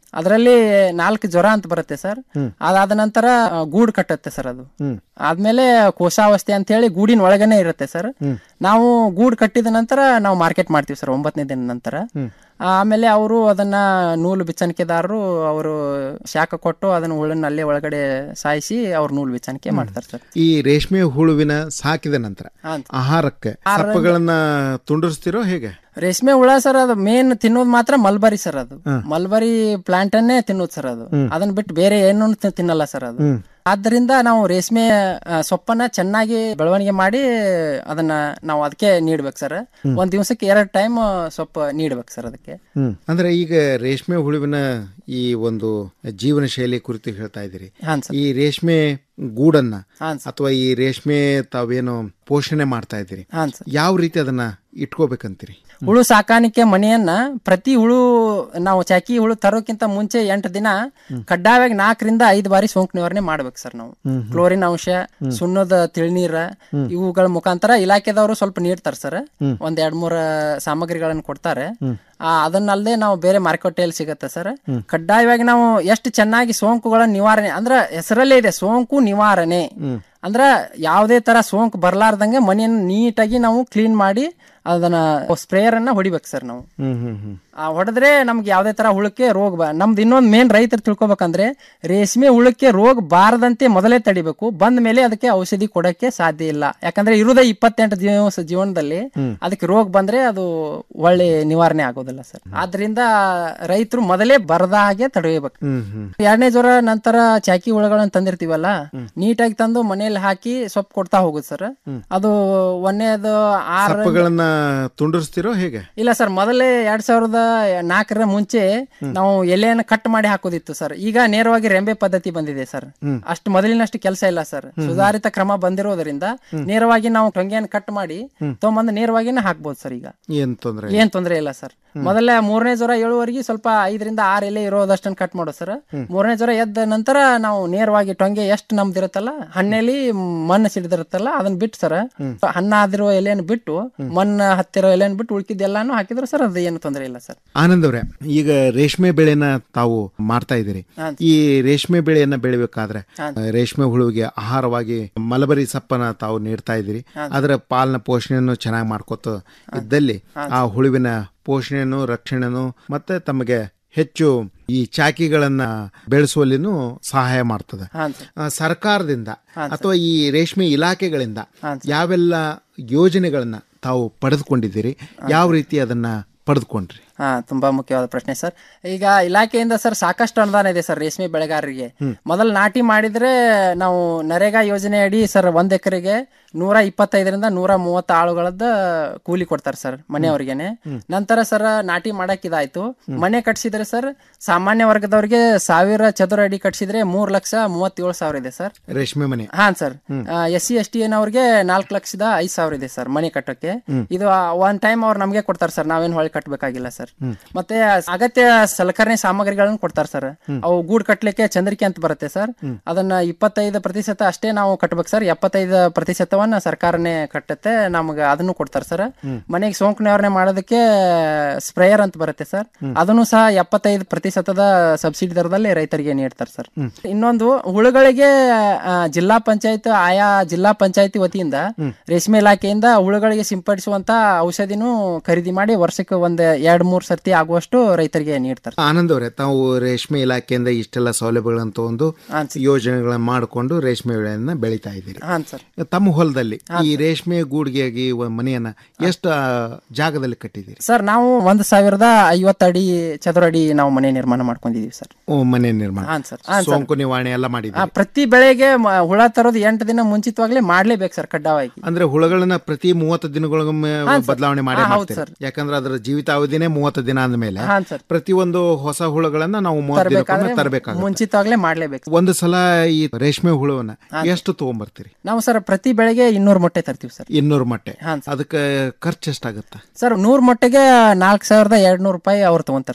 ಅದರಲ್ಲಿ ನಾಲ್ಕು ಜ್ವರ ಅಂತ ಬರುತ್ತೆ ಸರ್ ಅದಾದ ನಂತರ ಆ, ಗೂಡು ಕಟ್ಟುತ್ತೆ ಸರ್ ಅದು ಆದ್ಮೇಲೆ ಕೋಶಾವಸ್ಥೆ ಅಂತ ಹೇಳಿ ಗೂಡಿನ ಒಳಗನೆ ಇರುತ್ತೆ ಸರ್ ನಾವು ಗೂಡು ಕಟ್ಟಿದ ನಂತರ ನಾವು ಮಾರ್ಕೆಟ್ ಮಾಡ್ತೀವಿ ಸರ್ ಒಂಬತ್ತನೇ ದಿನ ನಂತರ ಆಮೇಲೆ ಅವರು ಅದನ್ನ ನೂಲು ಬಿಚ್ಚಣಿಕೆದಾರರು ಅವರು ಶಾಖ ಕೊಟ್ಟು ಅದನ್ನ ಹುಳನ್ನ ಅಲ್ಲೇ ಒಳಗಡೆ ಸಾಯಿಸಿ ಅವ್ರು ನೂಲು ಬಿಚ್ಚಣಿಕೆ ಮಾಡ್ತಾರೆ ಸರ್ ಈ ರೇಷ್ಮೆ ಹುಳುವಿನ ಸಾಕಿದ ನಂತರ ಹಾಂ. ಆಹಾರಕ್ಕೆ ಸಪ್ಪಗಳನ್ನ ತುಂಡರಿಸ್ತಿರೋ ಹೇಗೆ ರೇಷ್ಮೆ ಹುಳ ಸರ್ ಅದು ಮೇನ್ ತಿನ್ನೋದು ಮಾತ್ರ ಮಲ್ಬರಿ ಸರ್ ಅದು ಮಲ್ಬರಿ ಪ್ಲಾಂಟ್ ಅನ್ನೇ ತಿನ್ನೋದು ಸರ್ ಅದು ಅದನ್ನ ಬಿಟ್ಟು ಬೇರೆ ಏನು ತಿ- ತಿನ್ನಲ್ಲ ಸರ್ ಅದು ಆದ್ದರಿಂದ ನಾವು ರೇಷ್ಮೆ ಆ, ಸೊಪ್ಪನ್ನ ಚೆನ್ನಾಗಿ ಬೆಳವಣಿಗೆ ಮಾಡಿ ಅದನ್ನ ನಾವು ಅದಕ್ಕೆ ನೀಡ್ಬೇಕು ಸರ್ ಒಂದ್ ದಿವಸಕ್ಕೆ ಎರಡು ಟೈಮ್ ಸೊಪ್ಪು ನೀಡ್ಬೇಕು ಸರ್ ಅದಕ್ಕೆ ಹ್ಮ್ ಅಂದ್ರೆ ಈಗ ರೇಷ್ಮೆ ಹುಳುವಿನ ಈ ಒಂದು ಜೀವನ ಶೈಲಿ ಕುರಿತು ಹೇಳ್ತಾ ಇದ್ದೀರಿ ಹಾಂ ಸರ್ ಈ ರೇಷ್ಮೆ ಗೂಡನ್ನ ಹಾಂ ಅಥವಾ ಈ ರೇಷ್ಮೆ ತಾವೇನು ಪೋಷಣೆ ಮಾಡ್ತಾ ಇದ್ದೀರಿ ಹಾಂ ಸರ್ ಯಾವ ರೀತಿ ಅದನ್ನ ಇಟ್ಕೋಬೇಕಂತೀರಿ ಹುಳು ಸಾಕಾಣಿಕೆ ಮನೆಯನ್ನ ಪ್ರತಿ ಹುಳು ನಾವು ಚಾಕಿ ಹುಳು ತರೋಕ್ಕಿಂತ ಮುಂಚೆ ಎಂಟು ದಿನ ಕಡ್ಡಾಯವಾಗಿ ನಾಲ್ಕರಿಂದ ಐದು ಬಾರಿ ಸೋಂಕು ನಿವಾರಣೆ ಮಾಡ್ಬೇಕು ಸರ್ ನಾವು ಹ್ಮ್. ಕ್ಲೋರಿನ್ ಅಂಶ ಸುಣ್ಣದ ತಿಳ್ನೀರ ಇವುಗಳ ಮುಖಾಂತರ ಇಲಾಖೆದವರು ಸ್ವಲ್ಪ ನೀಡ್ತಾರೆ ಸರ್ ಹ್ಮ್. ಒಂದ್ ಎರಡ್ ಮೂರ ಸಾಮಗ್ರಿಗಳನ್ನು ಕೊಡ್ತಾರೆ ಆ, ಅದನ್ನಲ್ಲದೆ ನಾವು ಬೇರೆ ಮಾರುಕಟ್ಟೆಯಲ್ಲಿ ಸಿಗತ್ತೆ ಸರ್ ಕಡ್ಡಾಯವಾಗಿ ನಾವು ಎಷ್ಟು ಚೆನ್ನಾಗಿ ಸೋಂಕುಗಳ ನಿವಾರಣೆ ಅಂದ್ರ ಹೆಸರಲ್ಲೇ ಇದೆ ಸೋಂಕು ನಿವಾರಣೆ ಅಂದ್ರ ಯಾವುದೇ ತರ ಸೋಂಕು ಬರ್ಲಾರ್ದಂಗೆ ಮನೆಯನ್ನು ನೀಟಾಗಿ ನಾವು ಕ್ಲೀನ್ ಮಾಡಿ ಅದನ್ನ ಸ್ಪ್ರೇಯರ್ ಅನ್ನ ಹೊಡಿಬೇಕು ಸರ್ ನಾವು ಹ್ಮ್ ಹ್ಮ್ ಹ್ಮ್ ಆ ಹೊಡೆದ್ರೆ ನಮ್ಗೆ ಯಾವುದೇ ತರ ಹುಳಕ್ಕೆ ರೋಗ ಬ- ನಮ್ದು ಇನ್ನೊಂದು ಮೇನ್ ರೈತರು ತಿಳ್ಕೊಬೇಕಂದ್ರೆ ರೇಷ್ಮೆ ಹುಳಕ್ಕೆ ರೋಗ ಬಾರದಂತೆ ಮೊದಲೇ ತಡಿಬೇಕು ಬಂದ ಮೇಲೆ ಅದಕ್ಕೆ ಔಷಧಿ ಕೊಡಕ್ಕೆ ಸಾಧ್ಯ ಇಲ್ಲ ಯಾಕಂದ್ರೆ ಇರುವುದೇ ಇಪ್ಪತ್ತೆಂಟು ದಿವಸ ಜೀವನದಲ್ಲಿ ಅದಕ್ಕೆ ರೋಗ ಬಂದ್ರೆ ಅದು ಒಳ್ಳೆ ನಿವಾರಣೆ ಆಗೋದಿಲ್ಲ ಸರ್ ಆದ್ರಿಂದ ರೈತರು ಮೊದಲೇ ಬರದ ಹಾಗೆ ತಡೆಯಬೇಕು ಹ್ಮ್ ಹ್ಮ್ ಎರಡನೇ ಜ್ವರ ನಂತರ ಚಾಕಿ ಹುಳಗಳನ್ನ ತಂದಿರ್ತೀವಲ್ಲ ನೀಟಾಗಿ ತಂದು ಮನೆಯಲ್ಲಿ ಹಾಕಿ ಸೊಪ್ಪು ಕೊಡ್ತಾ ಹೋಗುದು ಸರ್ ಅದು ಒಂದೇದು ಆರು ಸಪ್ಪಗಳನ್ನ ತುಂಡರಿಸ್ತಿರೋ ಹೇಗೆ ಇಲ್ಲ ಸರ್ ಮೊದಲೇ ಎರಡ್ ಸಾವಿರದ ನಾಲ್ಕರ ಮುಂಚೆ ನಾವು ಎಲೆಯನ್ನು ಕಟ್ ಮಾಡಿ ಹಾಕೋದಿತ್ತು ಸರ್ ಈಗ ನೇರವಾಗಿ ರೆಂಬೆ ಪದ್ಧತಿ ಬಂದಿದೆ ಸರ್ ಹ್ಮ್. ಅಷ್ಟು ಮೊದಲಿನಷ್ಟು ಕೆಲಸ ಇಲ್ಲ ಸರ್ ಸುಧಾರಿತ ಕ್ರಮ ಬಂದಿರೋದ್ರಿಂದ ನೇರವಾಗಿ ನಾವು ಟೊಂಗೆಯನ್ನು ಕಟ್ ಮಾಡಿ ತಗೊಂಬಂದು ನೇರವಾಗಿನೇ ಹಾಕ್ಬೋದು ಸರ್ ಈಗ ಏನ್ ತೊಂದ್ರೆ ಇಲ್ಲ. ಏನ್ ತೊಂದರೆ ಇಲ್ಲ ಸರ್ ಮೊದಲ ಮೂರನೇ ಜ್ವರ ಏಳುವರೆಗೆ ಸ್ವಲ್ಪ ಐದರಿಂದ ಆರು ಎಲೆ ಇರೋದಷ್ಟನ್ನ ಕಟ್ ಮಾಡೋ ಸರ್ ಮೂರನೇ ಜ್ವರ ಎದ್ದ ನಂತರ ನಾವು ನೇರವಾಗಿ ಟೊಂಗೆ ಎಷ್ಟು ನಮ್ದು ಇರುತ್ತಲ್ಲ ಹಣ್ಣೆಲಿ ಮಣ್ಣು ಸಿಡಿದಿರುತ್ತಲ್ಲ ಅದನ್ನ ಬಿಟ್ಟು ಸರ್ ಹಣ್ಣ ಆದಿರೋ ಎಲೆಯನ್ನು ಬಿಟ್ಟು ಮಣ್ಣು ಹತ್ತಿರೋ ಎಲೆಯನ್ನು ಬಿಟ್ಟು ಉಳ್ಕಿದ್ದೆಲ್ಲಾನು ಹಾಕಿದ್ರು ಸರ್ ಅದು ಏನು ತೊಂದರೆ ಇಲ್ಲ ಸರ್ ಆನಂದ್ ಅವ್ರೆ ಈಗ ರೇಷ್ಮೆ ಬೆಳೆನ ತಾವು ಮಾಡ್ತಾ ಇದ್ದೀರಿ ಹಾಂ. ಈ ರೇಷ್ಮೆ ಬೆಳೆಯನ್ನ ಬೆಳಿಬೇಕಾದ್ರೆ ಹಾಂ. ರೇಷ್ಮೆ ಹುಳುವಿಗೆ ಆಹಾರವಾಗಿ ಮಲಬರಿ ಸಪ್ಪನ ತಾವು ನೀಡ್ತಾ ಇದ್ದೀರಿ ಅದರ ಪಾಲನ ಪೋಷಣೆಯನ್ನು ಚೆನ್ನಾಗಿ ಮಾಡ್ಕೋತ ಇದ್ದಲ್ಲಿ ಆ ಹುಳುವಿನ ಪೋಷಣೆಯನ್ನು ರಕ್ಷಣೆಯನ್ನು ಮತ್ತೆ ತಮಗೆ ಹೆಚ್ಚು ಈ ಚಾಕಿಗಳನ್ನ ಬೆಳೆಸುವಲ್ಲಿನೂ ಸಹಾಯ ಮಾಡ್ತದೆ ಹಾಂ ಸರ್ ಆ, ಸರ್ಕಾರದಿಂದ ಅಥವಾ ಈ ರೇಷ್ಮೆ ಇಲಾಖೆಗಳಿಂದ ಯಾವೆಲ್ಲ ಯೋಜನೆಗಳನ್ನ ತಾವು ಪಡೆದುಕೊಂಡಿದ್ದೀರಿ ಯಾವ ರೀತಿ ಅದನ್ನ ಪಡೆದುಕೊಂಡ್ರಿ ಹಾ ತುಂಬಾ ಮುಖ್ಯವಾದ ಪ್ರಶ್ನೆ ಸರ್ ಈಗ ಇಲಾಖೆಯಿಂದ ಸರ್ ಸಾಕಷ್ಟು ಅನುದಾನ ಇದೆ ಸರ್ ರೇಷ್ಮೆ ಬೆಳೆಗಾರರಿಗೆ ಮೊದಲು ನಾಟಿ ಮಾಡಿದ್ರೆ ನಾವು ನರೇಗಾ ಯೋಜನೆ ಅಡಿ ಸರ್ ಒಂದ್ ಎಕರೆಗೆ ನೂರ ಇಪ್ಪತ್ತೈದರಿಂದ ನೂರ ಮೂವತ್ತು ಆಳುಗಳದ್ದ ಕೂಲಿ ಕೊಡ್ತಾರೆ ಸರ್ ಮನೆಯವ್ರಿಗೆನೆ ನಂತರ ಸರ್ ನಾಟಿ ಮಾಡಕ್ ಇದಾಯ್ತು ಮನೆ ಕಟ್ಸಿದ್ರೆ ಸರ್ ಸಾಮಾನ್ಯ ವರ್ಗದವ್ರಿಗೆ ಸಾವಿರ ಚದುರ ಅಡಿ ಕಟ್ಸಿದ್ರೆ ಮೂರ್ ಲಕ್ಷ ಮೂವತ್ತೇಳು ಸಾವಿರ ಇದೆ ಸರ್ ರೇಷ್ಮೆ ಮನೆ ಹಾನ್ sir S C S T ಏನವ್ರಿಗೆ ನಾಲ್ಕು ಲಕ್ಷದ ಐದ್ ಸಾವಿರ ಇದೆ ಸರ್ ಮನೆ ಕಟ್ಟಕ್ಕೆ ಇದು ಒನ್ ಟೈಮ್ ಅವ್ರು ನಮ್ಗೆ ಕೊಡ್ತಾರೆ ಸರ್ ನಾವೇನ್ ಹೊಳೆ ಕಟ್ಟಬೇಕಾಗಿಲ್ಲ ಸರ್ ಮತ್ತೆ ಅಗತ್ಯ ಸಲಕರಣೆ ಸಾಮಗ್ರಿಗಳನ್ನು ಕೊಡ್ತಾರೆ ಸರ್ ಅವು ಗೂಡ್ ಕಟ್ಲಿಕ್ಕೆ ಚಂದ್ರಿಕೆ ಅಂತ ಬರುತ್ತೆ ಸರ್ ಅದನ್ನ ಇಪ್ಪತ್ತೈದು ಪ್ರತಿಶತ ಅಷ್ಟೇ ನಾವು ಕಟ್ಬೇಕು ಸರ್ ಎಪ್ಪತ್ತೈದು ಪ್ರತಿಶತವನ್ನ ಸರ್ಕಾರನೇ ಕಟ್ಟುತ್ತೆ ನಮ್ಗೆ ಅದನ್ನು ಕೊಡ್ತಾರೆ ಸರ್ ಮನೆಗೆ ಸೋಂಕು ನಿವಾರಣೆ ಮಾಡೋದಕ್ಕೆ ಸ್ಪ್ರೇಯರ್ ಅಂತ ಬರುತ್ತೆ ಸರ್ ಅದನ್ನು ಸಹ ಎಪ್ಪತ್ತೈದು ಪ್ರತಿಶತದ ಸಬ್ಸಿಡಿ ದರದಲ್ಲಿ ರೈತರಿಗೆ ನೀಡ್ತಾರೆ ಸರ್ ಇನ್ನೊಂದು ಹುಳುಗಳಿಗೆ ಆ, ಜಿಲ್ಲಾ ಪಂಚಾಯತ್ ಆಯಾ ಜಿಲ್ಲಾ ಪಂಚಾಯತಿ ವತಿಯಿಂದ ರೇಷ್ಮೆ ಇಲಾಖೆಯಿಂದ ಹುಳುಗಳಿಗೆ ಸಿಂಪಡಿಸುವಂತ ಔಷಧಿನೂ ಖರೀದಿ ಮಾಡಿ ವರ್ಷಕ್ಕೆ ಒಂದ್ ಎರಡ್ ಮೂರ್ ಸರ್ತಿ ಆಗುವಷ್ಟು ರೈತರಿಗೆ ನೀಡ್ತಾರೆ ಆನಂದ್ ಅವರೇ ತಾವು ರೇಷ್ಮೆ ಇಲಾಖೆಯಿಂದ ಇಷ್ಟೆಲ್ಲ ಸೌಲಭ್ಯಗಳನ್ನು ತಗೊಂಡು ಯೋಜನೆಗಳನ್ನ ಮಾಡಿಕೊಂಡು ರೇಷ್ಮೆ ಬೆಳೆಯನ್ನ ಬೆಳಿತಾ ಇದ್ದೀರಿ ಹಾನ್ ಸರ್ ತಮ್ಮ ಹೊಲದಲ್ಲಿ ಈ ರೇಷ್ಮೆ ಗೂಡಿಗೆಯಾಗಿ ಒಂದ್ ಮನೆಯನ್ನ ಎಷ್ಟು ಆ, ಜಾಗದಲ್ಲಿ ಕಟ್ಟಿದ್ದೀರಿ ಸರ್ ನಾವು ಒಂದ್ ಸಾವಿರದ ಐವತ್ತು ಅಡಿ ಚದುರ ಅಡಿ ನಾವು ಮನೆ ನಿರ್ಮಾಣ ಮಾಡ್ಕೊಂಡಿದೀವಿ ಸರ್ ಓ, ಮನೆ ನಿರ್ಮಾಣ ಹಾನ್ ಸರ್ ಹಾನ್ ಸರ್ ಸೋಂಕು ನಿವಾರಣೆ ಎಲ್ಲ ಆ, ಮಾಡಿದ್ದೀರಿ ಪ್ರತಿ ಬೆಳೆಗೆ ಮ- ಹುಳ ತರೋದು ಎಂಟು ದಿನ ಮುಂಚಿತವಾಗ್ಲೇ ಮಾಡ್ಲೇಬೇಕು ಸರ್ ಕಡ್ಡಾಯವಾಗಿ ಅಂದ್ರೆ ಹುಳುಗಳನ್ನ ಪ್ರತಿ ಮೂವತ್ತು ದಿನಗಳಿಗೊಮ್ಮೆ ಹಾನ್ ಸರ್. ಬದಲಾವಣೆ ಮಾಡಿ ಹಾ, ಹೌದು ಮಾಡ್ತೀರಿ ಸರ್. ಯಾಕಂದ್ರೆ ಅದರ ಜೀವಿತಾವಧಿನೇ ಮೂವತ್ತು ದಿನ ಅಂದ್ಮೇಲೆ ಹಾನ್ ಸರ್. ಪ್ರತಿಯೊಂದು ಹೊಸ ಹುಳುಗಳನ್ನ ನಾವು ಮೂವತ್ತು ದಿನಕ್ಕೊಮ್ಮೆ ತರಬೇಕಾದ್ರೆ ತರಬೇಕಾಗುತ್ತೆ ಮುಂಚಿತವಾಗ್ಲೇ ಮಾಡ್ಲೇಬೇಕು ಒಂದು ಸಲ ಈ ರೇಷ್ಮೆ ಹುಳುವನ್ನ ಎಷ್ಟು ತಗೊಂಡ್ಬರ್ತೀರಿ ನಾವು ಸರ್ ಪ್ರತಿ ಬೆಳೆಗೆ ಇನ್ನೂರು ಮೊಟ್ಟೆ ತರ್ತೀವಿ ಸರ್ ಇನ್ನೂರು ಮೊಟ್ಟೆ ಹಾನ್ ಅದಕ್ಕೆ ಖರ್ಚು ಎಷ್ಟಾಗುತ್ತೆ ಸರ್ ನೂರ್ ಮೊಟ್ಟೆಗೆ ನಾಲ್ಕು ಸಾವಿರದ ಎರಡ್ ನೂರು ರೂಪಾಯಿ ಅವ್ರು ತಗೊಂತಾರೆ ಸರ್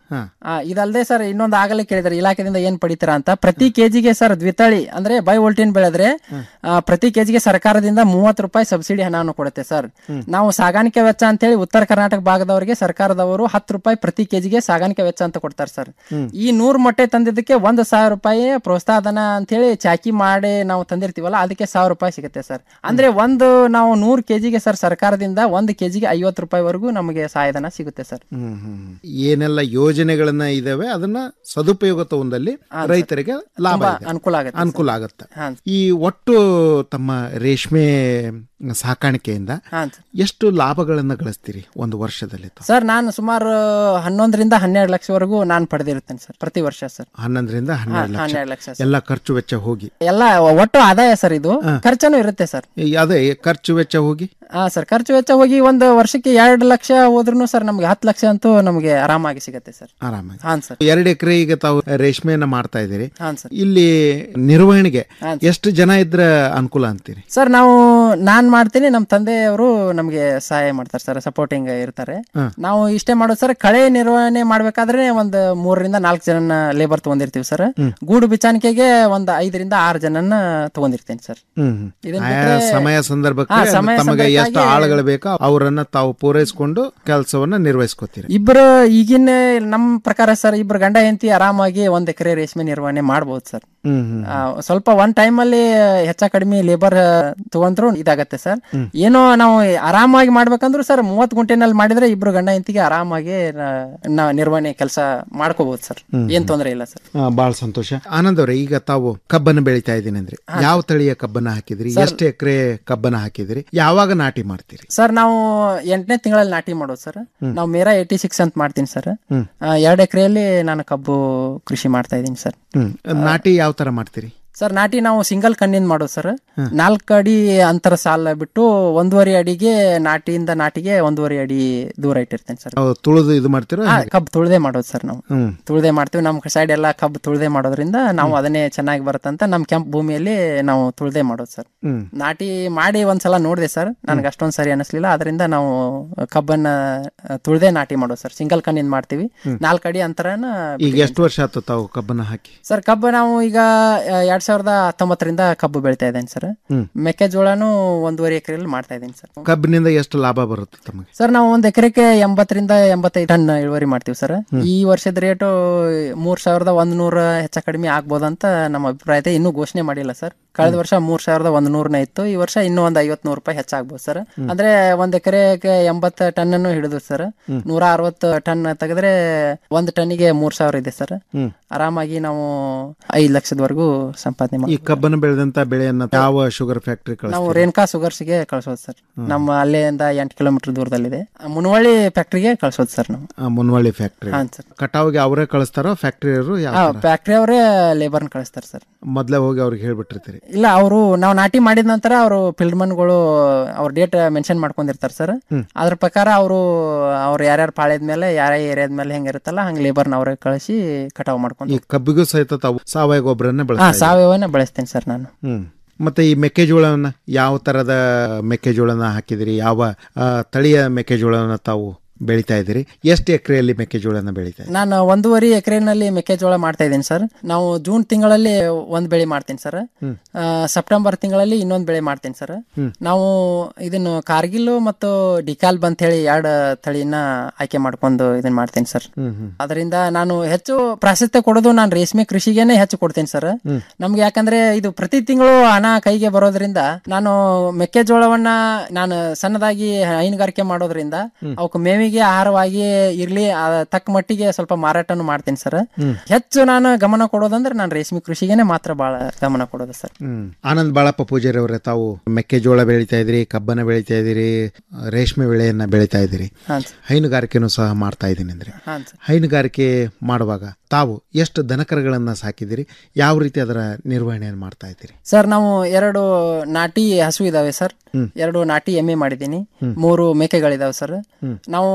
ಹಾ. ಆ, ಇದಲ್ದೆ ಸರ್ ಇನ್ನೊಂದು ಆಗಲೇ ಕೇಳಿದ್ರೆ ಇಲಾಖೆದಿಂದ ಏನ್ ಪಡಿತೀರಾ ಅಂತ ಪ್ರತಿ ಕೆಜಿಗೆ ಸರ್ ದ್ವಿತಳಿ ಅಂದ್ರೆ ಬೈ ವೋಲ್ಟಿನ್ ಬೆಳೆದ್ರೆ ಆ, ಪ್ರತಿ ಕೆಜಿಗೆ ಸರ್ಕಾರದಿಂದ ಮೂವತ್ತು ರೂಪಾಯಿ ಸಬ್ಸಿಡಿ ಹಣವನ್ನು ಕೊಡುತ್ತೆ ಸರ್ ನಾವು ಸಾಗಾಣಿಕೆ ವೆಚ್ಚ ಅಂತೇಳಿ ಉತ್ತರ ಕರ್ನಾಟಕ ಭಾಗದವರಿಗೆ ಸರ್ಕಾರದವರು ಹತ್ತು ರೂಪಾಯಿ ಪ್ರತಿ ಕೆಜಿಗೆ ಸಾಗಾಣಿಕೆ ವೆಚ್ಚ ಅಂತ ಕೊಡ್ತಾರೆ ಸರ್ ಈ ನೂರು ಮೊಟ್ಟೆ ತಂದಿದ್ದಕ್ಕೆ ಒಂದು ಸಾವಿರ ರೂಪಾಯಿ ಪ್ರೋತ್ಸಾಹ ಧನ ಅಂತೇಳಿ ಚಾಕಿ ಮಾಡಿ ನಾವು ತಂದಿರ್ತೀವಲ್ಲ ಅದಕ್ಕೆ ಸಾವಿರ ರೂಪಾಯಿ ಸಿಗುತ್ತೆ ಸರ್ ಅಂದ್ರೆ ಒಂದು ನಾವು ನೂರು ಕೆಜಿಗೆ ಸರ್ ಸರ್ಕಾರದಿಂದ ಒಂದು ಕೆಜಿಗೆ ಐವತ್ತು ರೂಪಾಯಿವರೆಗೂ ನಮಗೆ ಸಹಾಯಧನ ಸಿಗುತ್ತೆ ಸರ್ ಹ್ಮ್ ಹ್ಮ್ ಏನೆಲ್ಲ ಯೋಜನೆಗಳನ್ನ ಇದಾವೆ ಅದನ್ನ ಸದುಪಯೋಗ ತಗೊಂಡಲ್ಲಿ ರೈತರಿಗೆ ಲಾಭ ತುಂಬಾ ಇದೆ. ಅನುಕೂಲ ಆಗುತ್ತೆ ಅನುಕೂಲ ಆಗುತ್ತೆ ಹಾ. ಈ ಒಟ್ಟು ತಮ್ಮ ರೇಷ್ಮೆ ಸಾಕಾಣಿಕೆಯಿಂದ ಎಷ್ಟು ಲಾಭಗಳನ್ನ ಗಳಿಸ್ತೀರಿ ಒಂದು ವರ್ಷದಲ್ಲಿ ತಾವು? ಸರ್ ನಾನು ಸುಮಾರು ಹನ್ನೊಂದರಿಂದ ಹನ್ನೆರಡು ಲಕ್ಷವರೆಗೂ ನಾನು ಪಡೆದಿರುತ್ತೇನೆ ಸರ್ ಪ್ರತಿ ವರ್ಷ ಸರ್ ಹನ್ನೊಂದರಿಂದ ಹನ್ನೆರಡು ಹಾ, ಹನ್ನೆರಡು ಲಕ್ಷ ಲಕ್ಷ ಸರ್. ಎಲ್ಲ ಖರ್ಚು ವೆಚ್ಚ ಹೋಗಿ ಎಲ್ಲ ಒಟ್ಟು ಆದಾಯ ಸರ್ ಇದು ಖರ್ಚನು ಇರುತ್ತೆ ಸರ್ ಈ ಅದೇ ಖರ್ಚು ವೆಚ್ಚ ಹೋಗಿ ಹಾ ಸರ್ ಖರ್ಚು ವೆಚ್ಚ ಹೋಗಿ ಒಂದು ವರ್ಷಕ್ಕೆ ಎರಡು ಲಕ್ಷ ಹೋದ್ರೂ ಸರ್ ನಮ್ಗೆ ಹತ್ತು ಲಕ್ಷ ಅಂತೂ ನಮಗೆ ಆರಾಮಾಗಿ ಸಿಗುತ್ತೆ ಸರ್ ಆರಾಮಾಗಿ ಹಾನ್ ಸರ್ ಎರಡು ಎಕರೆ ಈಗ ತಾವು ರೇಷ್ಮೆಯನ್ನ ಮಾಡ್ತಾ ಇದ್ದೀರಿ ಹಾನ್ ಸರ್ ಇಲ್ಲಿ ನಿರ್ವಹಣೆಗೆ ಎಷ್ಟು ಜನ ಇದ್ರ ಅನುಕೂಲ ಅಂತೀರಿ ಸರ್ ನಾವು ನಾನ್ ಮಾಡ್ತೀನಿ ನಮ್ಮ ತಂದೆಯವರು ನಮಗೆ ಸಹಾಯ ಮಾಡ್ತಾರೆ ಸರ್ ಸಪೋರ್ಟಿಂಗ್ ಇರ್ತಾರೆ ಹಾ. ನಾವು ಇಷ್ಟೇ ಮಾಡೋದು ಸರ್ ಕಳೆ ನಿರ್ವಹಣೆ ಮಾಡ್ಬೇಕಾದ್ರೆ ಒಂದು ಮೂರರಿಂದ ನಾಲ್ಕು ಜನ ಲೇಬರ್ ತಗೊಂಡಿರ್ತೀವಿ ಸರ್ ಗೂಡು ಬಿಚ್ಚಾಣಿಕೆಗೆ ಒಂದು ಐದರಿಂದ ಆರು ಜನನ ತಗೊಂಡಿರ್ತೀನಿ ಸರ್ ಹ್ಮ್ ಹ್ಮ್. ಇದನ್ನ ಆಯಾ ಬಿಟ್ರೆ- ಸಮಯ ಸಂದರ್ಭಕ್ಕೆ ಹಾ, ಸಮಯ ತಮಗೆ ಎಷ್ಟು ಸಂದರ್ಭಕ್ಕಾಗಿ- ಆಳುಗಳು ಬೇಕೋ ಅವರನ್ನ ತಾವು ಪೂರೈಸಿಕೊಂಡು ಕೆಲಸವನ್ನ ನಿರ್ವಹಿಸ್ಕೋತೀರಿ ಇಬ್ರು ಈಗಿನ ನಮ್ಮ ಪ್ರಕಾರ ಸರ್ ಇಬ್ರು ಗಂಡ ಹೆಂಡತಿ ಆರಾಮಾಗಿ ಒಂದ್ ಎಕರೆ ರೇಷ್ಮೆ ನಿರ್ವಹಣೆ ಮಾಡ್ಬೋದು ಸರ್ ಹ್ಮ್ ಹ್ಮ್ ಆ, ಸ್ವಲ್ಪ ಒನ್ ಟೈಮ್ ಅಲ್ಲಿ ಹೆಚ್ಚ ಕಡಿಮೆ ಲೇಬರ್ ತಗೊಂಡ್ರು ಇದಾಗತ್ತೆ ಸರ್ ಹ್ಮ್. ಏನೋ ನಾವು ಆರಾಮಾಗಿ ಮಾಡ್ಬೇಕಂದ್ರು ಸರ್ ಮೂವತ್ ಗುಂಟೆನಲ್ಲಿ ಮಾಡಿದ್ರೆ ಇಬ್ರು ಗಂಡ ಹೆಂಡತಿಗೆ ಆರಾಮಾಗಿ ನಾವು ನಿರ್ವಹಣೆ ಕೆಲಸ ಮಾಡ್ಕೋಬಹುದು ಸರ್ ಹ್ಮ್. ಏನ್ ತೊಂದ್ರೆ ಇಲ್ಲ ಸರ್ ಆ, ಬಹಳ ಸಂತೋಷ ಆನಂದ್ ಅವ್ರೆ ಈಗ ತಾವು ಕಬ್ಬನ್ನು ಬೆಳಿತಾ ಇದ್ದೀನಿ ಅಂದ್ರೆ ಯಾವ ತಳಿಯ ಕಬ್ಬನ್ನ ಹಾಕಿದ್ರಿ ಸರ್- ಎಷ್ಟು ಎಕರೆ ಕಬ್ಬನ್ನ ಹಾಕಿದ್ರಿ ಯಾವಾಗ ನಾಟಿ ಮಾಡ್ತೀರಿ ಸರ್ ನಾವು ಎಂಟನೇ ತಿಂಗಳಲ್ಲಿ ನಾಟಿ ಮಾಡೋದು ಸರ್ ನಾವು ಮೇರಾ ಏಯ್ಟಿ ಸಿಕ್ಸ್ ಅಂತ ಮಾಡ್ತೀನಿ ಸರ್ ಹ್ಮ್. ಎರಡು ಎಕರೆಯಲ್ಲಿ ನಾನು ಕಬ್ಬು ಕೃಷಿ ಮಾಡ್ತಾ ಇದ್ದೀನಿ ಸರ್ ಹ್ಮ್ ನಾಟಿ ಯಾವ ತರ ಮಾಡ್ತೀರಿ ಸರ್ ನಾಟಿ ನಾವು ಸಿಂಗಲ್ ಕಣ್ಣಿಂದ ಮಾಡೋದು ಸರ್ ನಾಲ್ಕು ಅಡಿ ಅಂತರ ಸಾಲ ಬಿಟ್ಟು ಒಂದೂವರೆ ಅಡಿಗೆ ನಾಟಿಯಿಂದ ನಾಟಿಗೆ ಒಂದೂವರೆ ಅಡಿ ದೂರ ಇಟ್ಟಿರ್ತೇನೆ ಸರ್ ಅವು ತುಳಿದು ಇದು ಮಾಡ್ತೀರೋ ಹಾ, ಹೇಗೆ? ಕಬ್ಬು ತುಳ್ದೆ ಮಾಡೋದು ಸರ್ ನಾವು ಹ್ಮ್ ತುಳ್ದೆ ಮಾಡ್ತೀವಿ ನಮ್ಮ ಸೈಡ್ ಎಲ್ಲ ಕಬ್ಬು ತುಳ್ದೆ ಮಾಡೋದ್ರಿಂದ ನಾವು ಅದನ್ನೇ ಚೆನ್ನಾಗಿ ಬರುತ್ತಂತ ನಮ್ಮ ಕೆಂಪು ಭೂಮಿಯಲ್ಲಿ ನಾವು ತುಳ್ದೆ ಮಾಡೋದು ಸರ್ ಹ್ಮ್ ನಾಟಿ ಮಾಡಿ ಒಂದ್ಸಲ ನೋಡಿದೆ ಸರ್ ನನಗೆ ಅಷ್ಟೊಂದು ಸರಿ ಅನಿಸ್ಲಿಲ್ಲ ಅದರಿಂದ ನಾವು ಕಬ್ಬನ್ನ ತುಳ್ದೆ ನಾಟಿ ಮಾಡೋದು ಸರ್ ಸಿಂಗಲ್ ಕಣ್ಣಿಂದ ಮಾಡ್ತೀವಿ ನಾಲ್ಕು ಅಡಿ ಅಂತರನ ಈಗ ಎಷ್ಟು ವರ್ಷ ಆಯ್ತು ತಾವು ಕಬ್ಬನ್ನ ಹಾಕಿ ಸರ್ ಕಬ್ಬು ನಾವು ಈಗ ಆ, ಎರಡ್ ಸಾವಿರದ ಹತ್ತೊಂಬತ್ತರಿಂದ ಕಬ್ಬು ಬೆಳಿತಾ ಇದ್ದೇನೆ ಸರ್ ಹ್ಮ್. ಮೆಕ್ಕೆಜೋಳನು ಒಂದೂವರೆ ಎಕರೆಯಲ್ಲಿ ಮಾಡ್ತಾ ಇದ್ದೀನಿ ಸರ್ ಕಬ್ಬಿನಿಂದ ಎಷ್ಟು ಲಾಭ ಬರುತ್ತೆ ತಮಗೆ ಸರ್ ನಾವು ಒಂದ್ ಎಕರೆಗೆ ಎಂಬತ್ತರಿಂದ ಎಂಬತ್ತೈದು ಟನ್ ಇಳುವರಿ ಮಾಡ್ತೀವಿ ಸರ್ ಈ ವರ್ಷದ ರೇಟು ಮೂರ್ ಸಾವಿರದ ಒಂದ್ ನೂರ ಹೆಚ್ಚ ಕಡಿಮೆ ಆಗ್ಬೋದಂತ ನಮ್ಮ ಅಭಿಪ್ರಾಯ ಇದೆ ಇನ್ನೂ ಘೋಷಣೆ ಮಾಡಿಲ್ಲ ಸರ್ ಕಳೆದ ವರ್ಷ ಮೂರ್ ಸಾವಿರದ ಒಂದ್ ನೂರನೇ ಇತ್ತು ಈ ವರ್ಷ ಇನ್ನೂ ಒಂದ್ ಐವತ್ ನೂರು ರೂಪಾಯಿ ಹೆಚ್ಚಾಗ್ಬೋದು ಸರ್ ಅಂದ್ರೆ ಒಂದ್ ಎಕರೆಗೆ ಎಂಬತ್ತು ಟನ್ ಅನ್ನು ಹಿಡಿದು ಸರ್ ನೂರ ಅರವತ್ತು ಟನ್ ತೆಗೆದ್ರೆ ಒಂದ್ ಟನ್ನಿಗೆ ಮೂರ್ ಸಾವಿರ ಇದೆ ಸರ್ ಹ್ಮ್. ಆರಾಮಾಗಿ ನಾವು ಐದ್ ಲಕ್ಷದವರೆಗೂ ಸಂಪಾದನೆ ಈ ಮಾಡಿ ಕಬ್ಬನ್ನು ಬೆಳೆದಂತ ಬೆಳೆಯನ್ನ ಯಾವ ಶುಗರ್ ಫ್ಯಾಕ್ಟರಿ ನಾವು ಕಳಿಸ್ತೀರಿ ರೇಣುಕಾ ಸುಗರ್ಸ್ಗೆ ಕಳ್ಸೋದು ಸರ್ ನಮ್ಮ ಅಲ್ಲೆಯಿಂದ ಎಂಟು ಕಿಲೋಮೀಟರ್ ದೂರದಲ್ಲಿದೆ ಮುನವಳ್ಳಿ ಫ್ಯಾಕ್ಟ್ರಿಗೆ ಕಳ್ಸೋದು ಸರ್ ನಾವು ಆ, ಮುನ್ವಳ್ಳಿ ಫ್ಯಾಕ್ಟರಿ ಹಾಂ ಸರ್ ಕಟಾವಿಗೆ ಅವರೇ ಕಳಿಸ್ತಾರೋ ಫ್ಯಾಕ್ಟರಿಯವರು ಯಾವ ತರ? ಫ್ಯಾಕ್ಟ್ರಿ ಅವರೇ ಲೇಬರ್ನ ಕಳಿಸ್ತಾರೆ ಸರ್ ಮೊದ್ಲೇ ಹೋಗಿ ಅವ್ರಿಗೆ ಹೇಳ್ಬಿಟ್ಟಿರ್ತೀರಿ ಇಲ್ಲ ಅವರು ನಾವು ನಾಟಿ ಮಾಡಿದ ನಂತರ ಅವರು ಫೀಲ್ಡ್ಮನ್ಗಳು ಅವ್ರ ಡೇಟ್ ಮೆನ್ಷನ್ ಮಾಡ್ಕೊಂಡಿರ್ತಾರೆ ಸರ್ ಹ್ಮ್. ಅದ್ರ ಪ್ರಕಾರ ಅವರು ಅವ್ರು ಯಾರ್ಯಾರು ಪಾಳ್ಯದ ಮೇಲೆ ಯಾರ ಏರಿಯಾದ ಮೇಲೆ ಹೆಂಗಿರುತ್ತಲ್ಲ ಹಂಗೆ ಲೇಬರ್ನ ಅವ್ರೆ ಕಳಿಸಿ ಕಟಾವು ಮಾಡ್ಕೊಂಡು ಈ ಕಬ್ಬಿಗೂ ಸಹಿತ ತಾವು ಸಾವಯವ ಗೊಬ್ಬರನ್ನೇ ಹಾ ಬಳಸ್ತಾ ಇದ್ದೀರಿ. ಸಾವಯವನ ಬೆಳೆಸ್ತೇನೆ ಸರ್ ನಾನು ಹ್ಮ್ ಮತ್ತೆ ಈ ಮೆಕ್ಕೆಜೋಳವನ್ನ ಯಾವ ತರದ ಮೆಕ್ಕೆಜೋಳನ ಹಾಕಿದಿರಿ ಯಾವ ಆ, ತಳಿಯ ಮೆಕ್ಕೆಜೋಳವನ್ನ ತಾವು ಬೆಳಿತಾ ಇದ್ದೀರಿ ಎಷ್ಟು ಎಕರೆಯಲ್ಲಿ ಮೆಕ್ಕೆಜೋಳನ ಬೆಳಿತಾ ಇದ್ದೀರಿ ನಾನು ಒಂದೂವರೆ ಎಕರೆನಲ್ಲಿ ಮೆಕ್ಕೆಜೋಳ ಮಾಡ್ತಾ ಇದ್ದೀನಿ ಸರ್ ನಾವು ಜೂನ್ ತಿಂಗಳಲ್ಲಿ ಒಂದ್ ಬೆಳೆ ಮಾಡ್ತೀನಿ ಸರ್ ಹ್ಮ್. ಆ, ಸೆಪ್ಟೆಂಬರ್ ತಿಂಗಳಲ್ಲಿ ಇನ್ನೊಂದ್ ಬೆಳೆ ಮಾಡ್ತೀನಿ ಸರ್ ಹ್ಮ್. ನಾವು ಇದನ್ನು ಕಾರ್ಗಿಲ್ ಮತ್ತು ಡಿಕಾಲ್ ಬಂತ ಹೇಳಿ ಎರಡು ತಳಿನ ಆಯ್ಕೆ ಮಾಡ್ಕೊಂಡು ಇದನ್ನ ಮಾಡ್ತೀನಿ ಸರ್ ಹ್ಮ್ ಹ್ಮ್ ಅದರಿಂದ ನಾನು ಹೆಚ್ಚು ಪ್ರಾಶಸ್ತ್ಯ ಕೊಡೋದು ನಾನು ರೇಷ್ಮೆ ಕೃಷಿಗೇನೆ ಹೆಚ್ಚು ಕೊಡ್ತೀನಿ ಸರ್ ಹ್ಮ್. ನಮ್ಗೆ ಯಾಕಂದ್ರೆ ಇದು ಪ್ರತಿ ತಿಂಗಳು ಹಣ ಕೈಗೆ ಬರೋದ್ರಿಂದ ನಾನು ಮೆಕ್ಕೆಜೋಳವನ್ನ ನಾನು ಸಣ್ಣದಾಗಿ ಹೈನುಗಾರಿಕೆ ಮಾಡೋದ್ರಿಂದ ಅವಕ್ಕೆ ಮೇವಿಗೆ ಆಹಾರವಾಗಿ ಇರ್ಲಿ ಆ ತಕ್ಕ ಮಟ್ಟಿಗೆ ಸ್ವಲ್ಪ ಮಾರಾಟನು ಮಾಡ್ತೀನಿ ಸರ್ ಹ್ಮ್. ಹೆಚ್ಚು ನಾನು ಗಮನ ಕೊಡೋದಂದ್ರೆ ನಾನು ರೇಷ್ಮೆ ಕೃಷಿಗೇನೆ ಮಾತ್ರ ಬಹಳ ಗಮನ ಕೊಡೋದು ಸರ್ ಹ್ಮ್ ಆನಂದ್ ಬಾಳಪ್ಪ ಪೂಜಾರಿ ಅವರೇ ತಾವು ಮೆಕ್ಕೆಜೋಳ ಬೆಳಿತಾ ಇದ್ರಿ ಕಬ್ಬನ ಬೆಳಿತಾ ಇದ್ದೀರಿ ರೇಷ್ಮೆ ಬೆಳೆಯನ್ನ ಬೆಳಿತಾ ಇದ್ದೀರಿ ಹಾಂ ಹೈನುಗಾರಿಕೆನೂ ಸಹ ಮಾಡ್ತಾ ಇದ್ದೀನಿ ಅಂದ್ರೆ ಹಾಂ ಸರ್ ಹೈನುಗಾರಿಕೆ ಮಾಡುವಾಗ ತಾವು ಎಷ್ಟು ದನಕರಗಳನ್ನ ಸಾಕಿದಿರಿ ಯಾವ ರೀತಿ ಅದರ ನಿರ್ವಹಣೆಯನ್ನು ಮಾಡ್ತಾ ಇದ್ದೀರಿ ಸರ್ ನಾವು ಎರಡು ನಾಟಿ ಹಸು ಇದಾವೆ ಸರ್ ಹ್ಮ್. ಎರಡು ನಾಟಿ ಎಮ್ಮೆ ಮಾಡಿದ್ದೀನಿ ಹ್ಮ್. ಮೂರು ಮೇಕೆಗಳಿದಾವೆ ಸರ್ ಹ್ಮ್. ನಾವು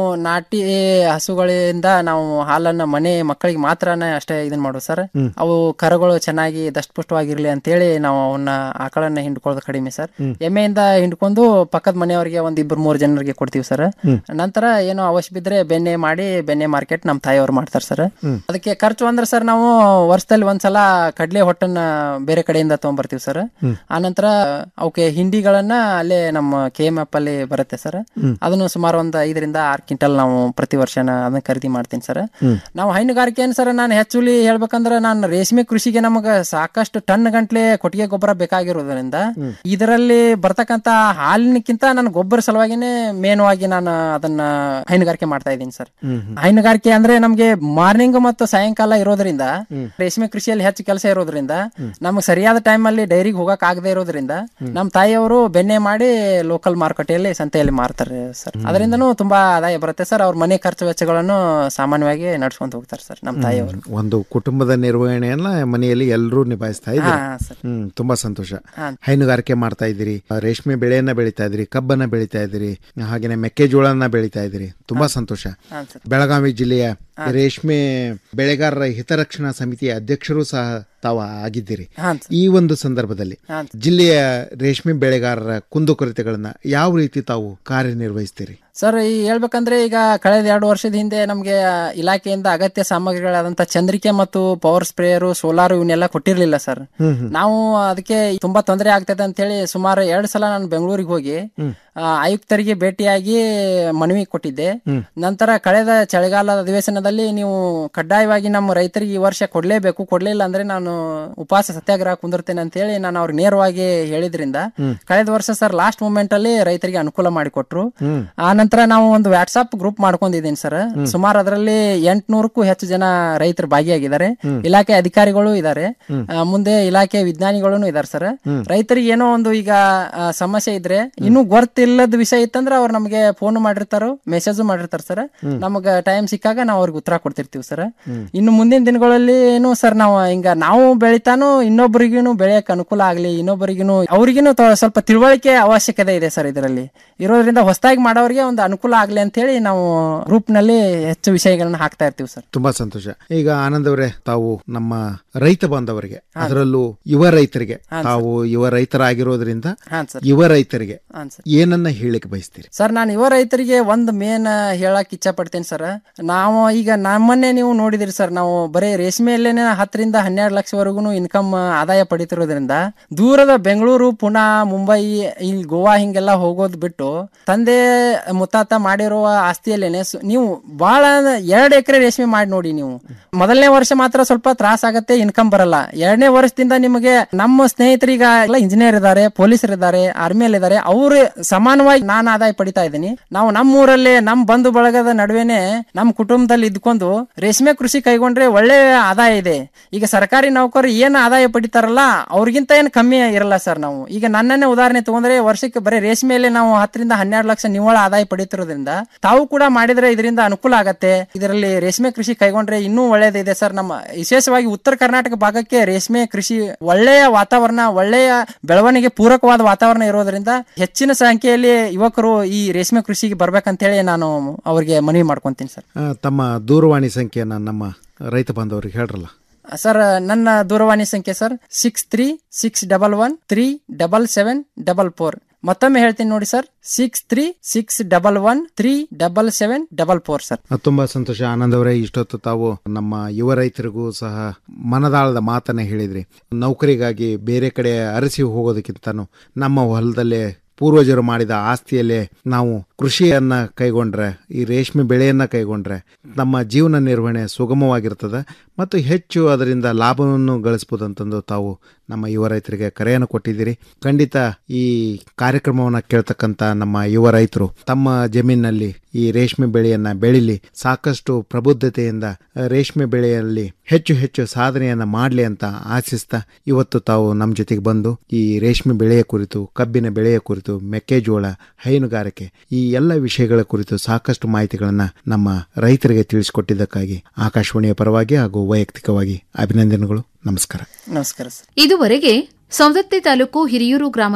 ನಾಟಿ ಹಸುಗಳಿಂದ ನಾವು ಹಾಲನ್ನ ಮನೆ ಮಕ್ಕಳಿಗೆ ಮಾತ್ರನೇ ಅಷ್ಟೇ ಇದನ್ನ ಮಾಡೋದು ಸರ್ ಹ್ಮ್. ಅವು ಕರುಗಳು ಚೆನ್ನಾಗಿ ದಷ್ಟಪುಷ್ಟವಾಗಿರ್ಲಿ ಅಂತೇಳಿ ನಾವು ಅವನ್ನ ಆಕಳನ್ನ ಹಿಂಡ್ಕೊಳ್ಳೋದು ಕಡಿಮೆ ಸರ್ ಹ್ಮ್. ಎಮ್ಮೆಯಿಂದ ಹಿಂಡ್ಕೊಂಡು ಪಕ್ಕದ ಮನೆಯವರಿಗೆ ಒಂದ್ ಇಬ್ಬರು ಮೂರು ಜನರಿಗೆ ಕೊಡ್ತೀವಿ ಸರ್ ಹ್ಮ್. ನಂತರ ಏನೋ ಅವಶ್ಯ ಬಿದ್ರೆ ಬೆಣ್ಣೆ ಮಾಡಿ ಬೆಣ್ಣೆ ಮಾರ್ಕೆಟ್ ನಮ್ಮ ತಾಯಿಯವರು ಮಾಡ್ತಾರೆ ಸರ್ ಹ್ಮ್. ಅದಕ್ಕೆ ಖರ್ಚು ಅಂದ್ರೆ ಸರ್ ನಾವು ವರ್ಷದಲ್ಲಿ ಒಂದ್ಸಲ ಕಡ್ಲೆ ಹೊಟ್ಟನ್ನ ಬೇರೆ ಕಡೆಯಿಂದ ತಗೊಂಡ್ಬರ್ತೀವಿ ಸರ್ ಹ್ಮ್. ಆನಂತರ ಅವಕ್ಕೆ ಹಿಂಡಿಗಳನ್ನ ಅಲ್ಲೇ ನಮ್ಮ ಕೆ ಎಂ ಎಫ್ ಅಲ್ಲಿ ಬರುತ್ತೆ ಸರ್ ಹ್ಮ್. ಅದನ್ನು ಸುಮಾರು ಒಂದು ಐದರಿಂದ ಆರು ಕ್ವಿಂಟಲ್ ನಾವು ಪ್ರತಿ ವರ್ಷ ಅದನ್ನ ಖರೀದಿ ಮಾಡ್ತೀನಿ ಸರ್ ಹ್ಮ್. ನಾವು ಹೈನುಗಾರಿಕೆ ಏನ್ ಸರ್ ನಾನು ಹೆಚ್ಚುಲಿ ಹೇಳ್ಬೇಕಂದ್ರೆ ನಾನು ರೇಷ್ಮೆ ಕೃಷಿಗೆ ನಮಗ ಸಾಕಷ್ಟು ಟನ್ ಗಂಟ್ಲೆ ಕೊಟ್ಟಿಗೆ ಗೊಬ್ಬರ ಬೇಕಾಗಿರೋದ್ರಿಂದ ಇದರಲ್ಲಿ ಬರ್ತಕ್ಕಂತ ಹಾಲಿನಕ್ಕಿಂತ ನನ್ನ ಗೊಬ್ಬರ ಸಲುವಾಗಿನೇ ಮೇನವಾಗಿ ನಾನು ಅದನ್ನ ಹೈನುಗಾರಿಕೆ ಮಾಡ್ತಾ ಇದ್ದೀನಿ ಸರ್ ಹೈನುಗಾರಿಕೆ ಅಂದ್ರೆ ನಮ್ಗೆ ಮಾರ್ನಿಂಗ್ ಮತ್ತು ಸಾಯಂಕಾಲ ಇರೋದ್ರಿಂದ ರೇಷ್ಮೆ ಕೃಷಿಯಲ್ಲಿ ಹೆಚ್ಚು ಕೆಲಸ ಇರೋದ್ರಿಂದ ನಮ್ಗೆ ಸರಿಯಾದ ಟೈಮ್ ಅಲ್ಲಿ ಡೈರಿಗೆ ಹೋಗಕ್ ಆಗದೆ ಇರೋದ್ರಿಂದ ನಮ್ಮ ತಾಯಿಯವರು ಬೆಣ್ಣೆ ಮಾಡಿ ಲೋಕಲ್ ಮಾರುಕಟ್ಟೆಯಲ್ಲಿ ಸಂತೆಯಲ್ಲಿ ಮಾರ್ತಾರೆ ಸರ್ ಅದರಿಂದನೂ ತುಂಬಾ ಆದಾಯ ಬರುತ್ತೆ ಸರ್ ಅವ್ರ ಮನೆ ಖರ್ಚು ವೆಚ್ಚಗಳನ್ನು ಸಾಮಾನ್ಯವಾಗಿ ನಡ್ಸ್ಕೊಂತ ಹೋಗ್ತಾರೆ ಸರ್ ನಮ್ಮ ತಾಯಿಯವರು ಒಂದು ಕುಟುಂಬದ ನಿರ್ವಹಣೆಯನ್ನ ಮನೆಯಲ್ಲಿ ಎಲ್ಲರೂ ನಿಭಾಯಿಸ್ತಾ ಇದ್ದೀರಿ ಹಾ, ಸರ್. ಹ್ಮ್ ತುಂಬಾ ಸಂತೋಷ ಹಾ. ಹೈನುಗಾರಿಕೆ ಮಾಡ್ತಾ ಇದ್ದೀರಿ ರೇಷ್ಮೆ ಬೆಳೆಯನ್ನ ಬೆಳೀತಾ ಇದ್ದೀರಿ ಕಬ್ಬನ್ನ ಬೆಳೀತಾ ಇದ್ದೀರಿ ಹಾಗೇನೆ ಮೆಕ್ಕೆಜೋಳನ ಬೆಳೀತಾ ಇದ್ದೀರಿ ತುಂಬಾ ಸಂತೋಷ ಹಾ, ಸರ್. ಬೆಳಗಾವಿ ಜಿಲ್ಲೆಯ ರೇಷ್ಮೆ ಬೆಳೆಗಾರರ ಹಿತರಕ್ಷಣಾ ಸಮಿತಿಯ ಅಧ್ಯಕ್ಷರು ಸಹ ತಾವು ಆಗಿದ್ದೀರಿ ಹಾ, ಈ ಒಂದು ಸಂದರ್ಭದಲ್ಲಿ ಹಾ, ಜಿಲ್ಲೆಯ ರೇಷ್ಮೆ ಬೆಳೆಗಾರರ ಕುಂದುಕೊರತೆಗಳನ್ನ ಯಾವ ರೀತಿ ತಾವು ಕಾರ್ಯನಿರ್ವಹಿಸ್ತೀರಿ ಸರ್ ಈ ಹೇಳ್ಬೇಕಂದ್ರೆ ಈಗ ಕಳೆದ ಎರಡು ವರ್ಷದ ಹಿಂದೆ ನಮಗೆ ಇಲಾಖೆಯಿಂದ ಅಗತ್ಯ ಸಾಮಗ್ರಿಗಳಾದಂತ ಚಂದ್ರಿಕೆ ಮತ್ತು ಪವರ್ ಸ್ಪ್ರೇಯರು ಸೋಲಾರ್ ಇವನ್ನೆಲ್ಲ ಕೊಟ್ಟಿರ್ಲಿಲ್ಲ ಸರ್ ಹ್ಮ್ ಹ್ಮ್. ನಾವು ಅದಕ್ಕೆ ತುಂಬಾ ತೊಂದರೆ ಆಗ್ತದೆ ಅಂತ ಹೇಳಿ ಸುಮಾರು ಎರಡು ಸಲ ನಾನು ಬೆಂಗಳೂರಿಗೆ ಹೋಗಿ ಹ್ಮ್. ಆ, ಆಯುಕ್ತರಿಗೆ ಭೇಟಿಯಾಗಿ ಮನವಿ ಕೊಟ್ಟಿದ್ದೆ ಹ್ಮ್. ನಂತರ ಕಳೆದ ಚಳಿಗಾಲದ ಅಧಿವೇಶನದಲ್ಲಿ ನೀವು ಕಡ್ಡಾಯವಾಗಿ ನಮ್ಮ ರೈತರಿಗೆ ಈ ವರ್ಷ ಕೊಡ್ಲೇಬೇಕು ಕೊಡ್ಲಿಲ್ಲ ಅಂದ್ರೆ ನಾನು ಉಪವಾಸ ಸತ್ಯಾಗ್ರಹ ಕುಂದಿರ್ತೇನೆ ಅಂತ ಹೇಳಿ ನಾನು ಅವ್ರಿಗೆ ನೇರವಾಗಿ ಹೇಳಿದ್ರಿಂದ ಹ್ಮ್. ಕಳೆದ ವರ್ಷ ಸರ್ ಲಾಸ್ಟ್ ಮೂಮೆಂಟ್ ಅಲ್ಲಿ ರೈತರಿಗೆ ಅನುಕೂಲ ಮಾಡಿಕೊಟ್ರು ಹ್ಮ್. ಆ ನಂತರ ನಾವು ಒಂದು ವಾಟ್ಸ್ಆಪ್ ಗ್ರೂಪ್ ಮಾಡ್ಕೊಂಡಿದ್ದೀನಿ ಸರ್ ಸುಮಾರು ಅದರಲ್ಲಿ ಎಂಟ್ನೂರಕ್ಕೂ ಹೆಚ್ಚು ಜನ ರೈತರು ಭಾಗಿಯಾಗಿದ್ದಾರೆ ಹ್ಮ್. ಇಲಾಖೆ ಅಧಿಕಾರಿಗಳು ಇದ್ದಾರೆ ಹ್ಮ್. ಆ, ಮುಂದೆ ಇಲಾಖೆ ವಿಜ್ಞಾನಿಗಳು ಇದ್ದಾರೆ ಸರ್ ಹ್ಮ್. ರೈತರಿಗೆ ಏನೋ ಒಂದು ಈಗ ಆ, ಸಮಸ್ಯೆ ಇದ್ರೆ ಇನ್ನೂ ಗೊತ್ತಿಲ್ಲದ ವಿಷಯ ಇತ್ತಂದ್ರೆ ಅವ್ರು ನಮಗೆ ಫೋನ್ ಮಾಡಿರ್ತಾರೋ ಮೆಸೇಜ್ ಮಾಡಿರ್ತಾರ ಸರ್ ಹ್ಮ್. ನಮಗ ಟೈಮ್ ಸಿಕ್ಕಾಗ ನಾವು ಅವ್ರಿಗೆ ಉತ್ತರ ಕೊಡ್ತಿರ್ತೀವಿ ಸರ್ ಹ್ಮ್. ಇನ್ನು ಮುಂದಿನ ದಿನಗಳಲ್ಲಿ ಏನು ಸರ್ ನಾವು ಹಿಂಗ ನಾವು ಬೆಳಿತಾನು ಇನ್ನೊಬ್ಬರಿಗೂ ಬೆಳೆಯಕ್ ಅನುಕೂಲ ಆಗ್ಲಿ ಇನ್ನೊಬ್ಬರಿಗೂ ಅವ್ರಿಗೂ ಸ್ವಲ್ಪ ತಿಳುವಳಿಕೆ ಅವಶ್ಯಕತೆ ಇದೆ ಸರ್ ಇದರಲ್ಲಿ ಇರೋದ್ರಿಂದ ಹೊಸದಾಗಿ ಮಾಡೋರಿಗೆ ಒಂದು ಅನುಕೂಲ ಆಗ್ಲಿ ಅಂತ ಹೇಳಿ ನಾವು ಗ್ರೂಪ್ ನಲ್ಲಿ ಹೆಚ್ಚು ವಿಷಯಗಳನ್ನ ಹಾಕ್ತಾ ಇರ್ತೀವಿ ಸರ್ ತುಂಬಾ ಸಂತೋಷ ಈಗ ಆನಂದ್ ಅವರೇ ತಾವು ನಮ್ಮ ರೈತ ಬಾಂಧವರಿಗೆ ಅದರಲ್ಲೂ ಯುವ ರೈತರಿಗೆ ತಾವು ಯುವ ರೈತರಾಗಿರೋದ್ರಿಂದ ಹಾಂ ಸರ್ ಯುವ ರೈತರಿಗೆ ಹಾಂ ಸರ್ ಏನನ್ನ ಹೇಳಿಕ್ ಬಯಸ್ತೀರಿ ಸರ್ ನಾನು ಯುವ ರೈತರಿಗೆ ಒಂದು ಮೇನ್ ಹೇಳಕ್ ಇಚ್ಛೆ ಪಡ್ತೇನೆ ಸರ್ ನಾವು ಈಗ ನಮ್ಮನ್ನೇ ನೀವು ನೋಡಿದಿರಿ ಸರ್ ನಾವು ಬರೀ ರೇಷ್ಮೆಯಲ್ಲೇನೆ ಹತ್ತರಿಂದ ಹನ್ನೆರಡು ಲಕ್ಷವರೆಗೂ ಇನ್ಕಮ್ ಆದಾಯ ಪಡಿತಿರೋದ್ರಿಂದ ದೂರದ ಬೆಂಗಳೂರು ಪುಣೆ ಮುಂಬೈ ಇಲ್ಲಿ ಗೋವಾ ಹಿಂಗೆಲ್ಲ ಹೋಗೋದು ಬಿಟ್ಟು ತಂದೆ ಮುತ್ತಾತ ಮಾಡಿರುವ ಆಸ್ತಿಯಲ್ಲೇನೆ ಸು- ನೀವು ಬಹಳ ಎರಡು ಎಕರೆ ರೇಷ್ಮೆ ಮಾಡಿ ನೋಡಿ ನೀವು ಮೊದಲನೇ ವರ್ಷ ಮಾತ್ರ ಸ್ವಲ್ಪ ತ್ರಾಸ ಆಗತ್ತೆ ಇನ್ಕಮ್ ಬರಲ್ಲ ಎರಡನೇ ವರ್ಷದಿಂದ ನಿಮಗೆ ನಮ್ಮ ಸ್ನೇಹಿತರೀಗ ಎಲ್ಲ ಇಂಜಿನಿಯರ್ ಇದ್ದಾರೆ ಪೊಲೀಸರು ಇದ್ದಾರೆ ಆರ್ಮಿಯಲ್ಲಿ ಇದ್ದಾರೆ ಅವರು ಸಮಾನವಾಗಿ ನಾನು ಆದಾಯ ಪಡಿತಾ ಇದ್ದೀನಿ ನಾವು ನಮ್ಮ ಊರಲ್ಲೇ ನಮ್ಮ ಬಂಧು ಬಳಗದ ನಡುವೆನೆ ನಮ್ಮ ಕುಟುಂಬದಲ್ಲಿ ಇದ್ಕೊಂಡು ರೇಷ್ಮೆ ಕೃಷಿ ಕೈಗೊಂಡ್ರೆ ಒಳ್ಳೆ ಆದಾಯ ಇದೆ ಈಗ ಸರ್ಕಾರಿ ನೌಕರು ಏನು ಆದಾಯ ಪಡಿತಾರಲ್ಲ ಅವ್ರಿಗಿಂತ ಏನು ಕಮ್ಮಿ ಇರಲ್ಲ ಸರ್ ನಾವು ಈಗ ನನ್ನನ್ನೇ ಉದಾಹರಣೆ ತಗೊಂಡ್ರೆ ವರ್ಷಕ್ಕೆ ಬರೀ ರೇಷ್ಮೆಯಲ್ಲಿ ನಾವು ಹತ್ತರಿಂದ ಹನ್ನೆರಡು ಲಕ್ಷ ನಿವ್ವಳ ಆದಾಯ ಪಡಿತಿರೋದ್ರಿಂದ ತಾವು ಕೂಡ ಮಾಡಿದ್ರೆ ಇದರಿಂದ ಅನುಕೂಲ ಆಗತ್ತೆ ಇದರಲ್ಲಿ ರೇಷ್ಮೆ ಕೃಷಿ ಕೈಗೊಂಡ್ರೆ ಇನ್ನೂ ಒಳ್ಳೇದಿದೆ ಸರ್ ನಮ್ಮ ವಿಶೇಷವಾಗಿ ಉತ್ತರ ಕರ್ನಾಟಕ ಭಾಗಕ್ಕೆ ರೇಷ್ಮೆ ಕೃಷಿ ಒಳ್ಳೆಯ ವಾತಾವರಣ ಒಳ್ಳೆಯ ಬೆಳವಣಿಗೆ ಪೂರಕವಾದ ವಾತಾವರಣ ಇರೋದ್ರಿಂದ ಹೆಚ್ಚಿನ ಸಂಖ್ಯೆಯಲ್ಲಿ ಯುವಕರು ಈ ರೇಷ್ಮೆ ಕೃಷಿಗೆ ಬರ್ಬೇಕಂತೇಳಿ ನಾನು ಅವರಿಗೆ ಮನವಿ ಮಾಡ್ಕೊಂತೀನಿ ಸರ್ ಆ, ತಮ್ಮ ದೂರವಾಣಿ ಸಂಖ್ಯೆಯನ್ನ ನಮ್ಮ ರೈತ ಬಾಂಧವರಿಗೆ ಹೇಳ್ರಲ್ಲ ಸರ್ ನನ್ನ ದೂರವಾಣಿ ಸಂಖ್ಯೆ sir six three six double one three double seven double four ಮತ್ತೊಮ್ಮೆ ಹೇಳ್ತೀನಿ ನೋಡಿ sir six three six double one three double seven double four sir ಆ, ತುಂಬಾ ಸಂತೋಷ ಆನಂದ್ ಅವರೇ ಇಷ್ಟೊತ್ತು ತಾವು ನಮ್ಮ ಯುವ ರೈತರಿಗೂ ಸಹ ಮನದಾಳದ ಮಾತನ್ನ ಹೇಳಿದ್ರಿ ನೌಕರಿಗಾಗಿ ಬೇರೆ ಕಡೆ ಅರಸಿ ಹೋಗೋದಕ್ಕಿಂತನೂ ನಮ್ಮ ಹೊಲದಲ್ಲೇ ಪೂರ್ವಜರು ಮಾಡಿದ ಆಸ್ತಿಯಲ್ಲೇ ನಾವು ಕೃಷಿಯನ್ನ ಕೈಗೊಂಡ್ರೆ ಈ ರೇಷ್ಮೆ ಬೆಳೆಯನ್ನ ಕೈಗೊಂಡ್ರೆ ನಮ್ಮ ಜೀವನ ನಿರ್ವಹಣೆ ಸುಗಮವಾಗಿರ್ತದೆ ಮತ್ತು ಹೆಚ್ಚು ಅದರಿಂದ ಲಾಭವನ್ನು ಗಳಿಸ್ಬೋದಂತಂದು ತಾವು ನಮ್ಮ ಯುವ ರೈತರಿಗೆ ಕರೆಯನ್ನು ಕೊಟ್ಟಿದ್ದೀರಿ ಖಂಡಿತ ಈ ಕಾರ್ಯಕ್ರಮವನ್ನು ಕೇಳ್ತಕ್ಕಂಥ ನಮ್ಮ ಯುವ ರೈತರು ತಮ್ಮ ಜಮೀನಿನಲ್ಲಿ ಈ ರೇಷ್ಮೆ ಬೆಳೆಯನ್ನ ಬೆಳಿಲಿ ಸಾಕಷ್ಟು ಪ್ರಬುದ್ಧತೆಯಿಂದ ಆ, ರೇಷ್ಮೆ ಬೆಳೆಯಲ್ಲಿ ಹೆಚ್ಚು ಹೆಚ್ಚು ಸಾಧನೆಯನ್ನ ಮಾಡಲಿ ಅಂತ ಆಶಿಸ್ತಾ ಇವತ್ತು ತಾವು ನಮ್ಮ ಜೊತೆಗೆ ಬಂದು ಈ ರೇಷ್ಮೆ ಬೆಳೆಯ ಕುರಿತು ಕಬ್ಬಿನ ಬೆಳೆಯ ಕುರಿತು ಮೆಕ್ಕೆಜೋಳ ಹೈನುಗಾರಿಕೆ ಈ ಎಲ್ಲ ವಿಷಯಗಳ ಕುರಿತು ಸಾಕಷ್ಟು ಮಾಹಿತಿಗಳನ್ನ ನಮ್ಮ ರೈತರಿಗೆ ತಿಳಿಸಿಕೊಟ್ಟಿದ್ದಕ್ಕಾಗಿ ಆಕಾಶವಾಣಿಯ ಪರವಾಗಿ ಹಾಗೂ ವೈಯಕ್ತಿಕವಾಗಿ ಅಭಿನಂದನೆಗಳು ನಮಸ್ಕಾರ ನಮಸ್ಕಾರ ಸರ್ ಇದುವರೆಗೆ ಸೌದತ್ತಿ ತಾಲೂಕು ಹಿರಿಯೂರು ಗ್ರಾಮದ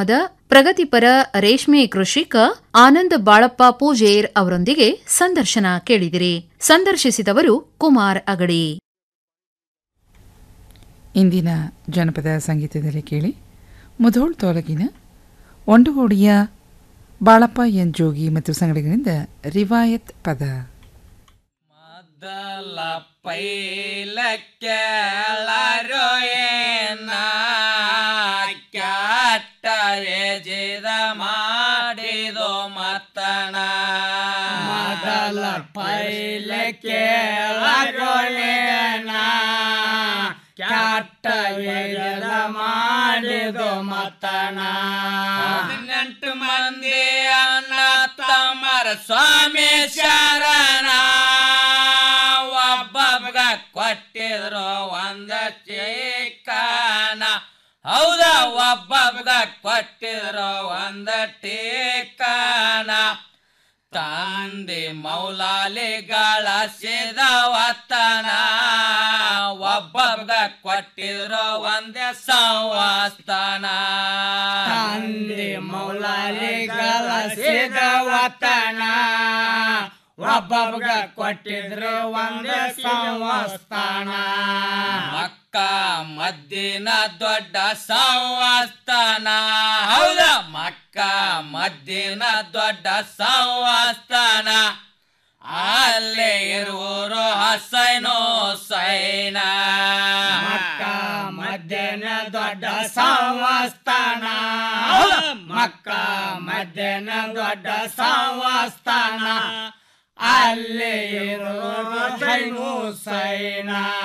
ಪ್ರಗತಿಪರ ರೇಷ್ಮೆ ಕೃಷಿಕ ಆನಂದ್ ಬಾಳಪ್ಪ ಪೂಜೇರ್ ಅವರೊಂದಿಗೆ ಸಂದರ್ಶನ ಕೇಳಿದಿರಿ ಸಂದರ್ಶಿಸಿದವರು ಕುಮಾರ್ ಅಗಡಿ ಇಂದಿನ ಜನಪದ ಸಂಗೀತದಲ್ಲಿ ಕೇಳಿ ಮುಧೋಳ್ ತೋಲಗಿನ ಒಂಡುಗೋಡಿಯ ಬಾಳಪ್ಪ ಎನ್ ಜೋಗಿ ಮತ್ತು ಸಂಗಡಿಗರಿಂದ ರಿವಾಯತ್ ಪದ ಪೈಲಕ್ಕೆಲ್ಲರೂ ಏನ ಕ್ಯಾಟ್ಟರೆ ಜಿದ ಮಾಡಿದು ಮತ್ತಣ ಮೊದಲ ಪೈಲಕ್ಕೆ ಕ್ಯಾಟ್ಟ ವೇದ ಮಾಡಿದು ಮತ್ತಣ ಹದಿನೆಂಟು ಮಂದಿ ಅಣ್ಣ ತಮ್ಮರ ಸ್ವಾಮಿ ಶರಣ ಒಬ್ಬೊಬ್ಬಗ ಕೊಟ್ಟಿದ್ರು ಒಂದ ಟೀಕನ ಹೌದ ಒಬ್ಬೊಬ್ಬಗ ಕೊಟ್ಟಿದ್ರು ಒಂದ ಟೀಕನ ತಂದೆ ಮೌಲಾಲಿ ಗಳಿಸಿದ ಒತ್ತನ ಒಬ್ಬೊಬ್ಬಗ ಕೊಟ್ಟಿದ್ರು ಒಂದೇ ಸಂವಸ್ತನ ತಂದೆ ಮೌಲಾಲಿ ಗಳಿಸಿದ ಒತ್ತನ ಒಬ್ಬೊಬ್ಬಗ ಕೊಟ್ಟಿದ್ರು ಒಂದೇ ಸಂವಸ್ಥಾನ ಮಕ್ಕ ಮದ್ದಿನ ದೊಡ್ಡ ಸಂವಸ್ಥಾನ ಹೌದ ಮಕ್ಕ ಮದ್ದಿನ ದೊಡ್ಡ ಸಂವಸ್ಥಾನ ಅಲ್ಲೇ ಇರುವರು ಹಸೈನೋ ಸೈನ ಮಕ್ಕ ಮಧ್ಯಾಹ್ನ ದೊಡ್ಡ ಸಂವಸ್ಥಾನ ಮಕ್ಕ ಮಧ್ಯಾಹ್ನ ದೊಡ್ಡ ಸಂವಸ್ಥಾನ ಅಲ್ಲೇ ಇರುವರು ಸೈನು ಸೈನ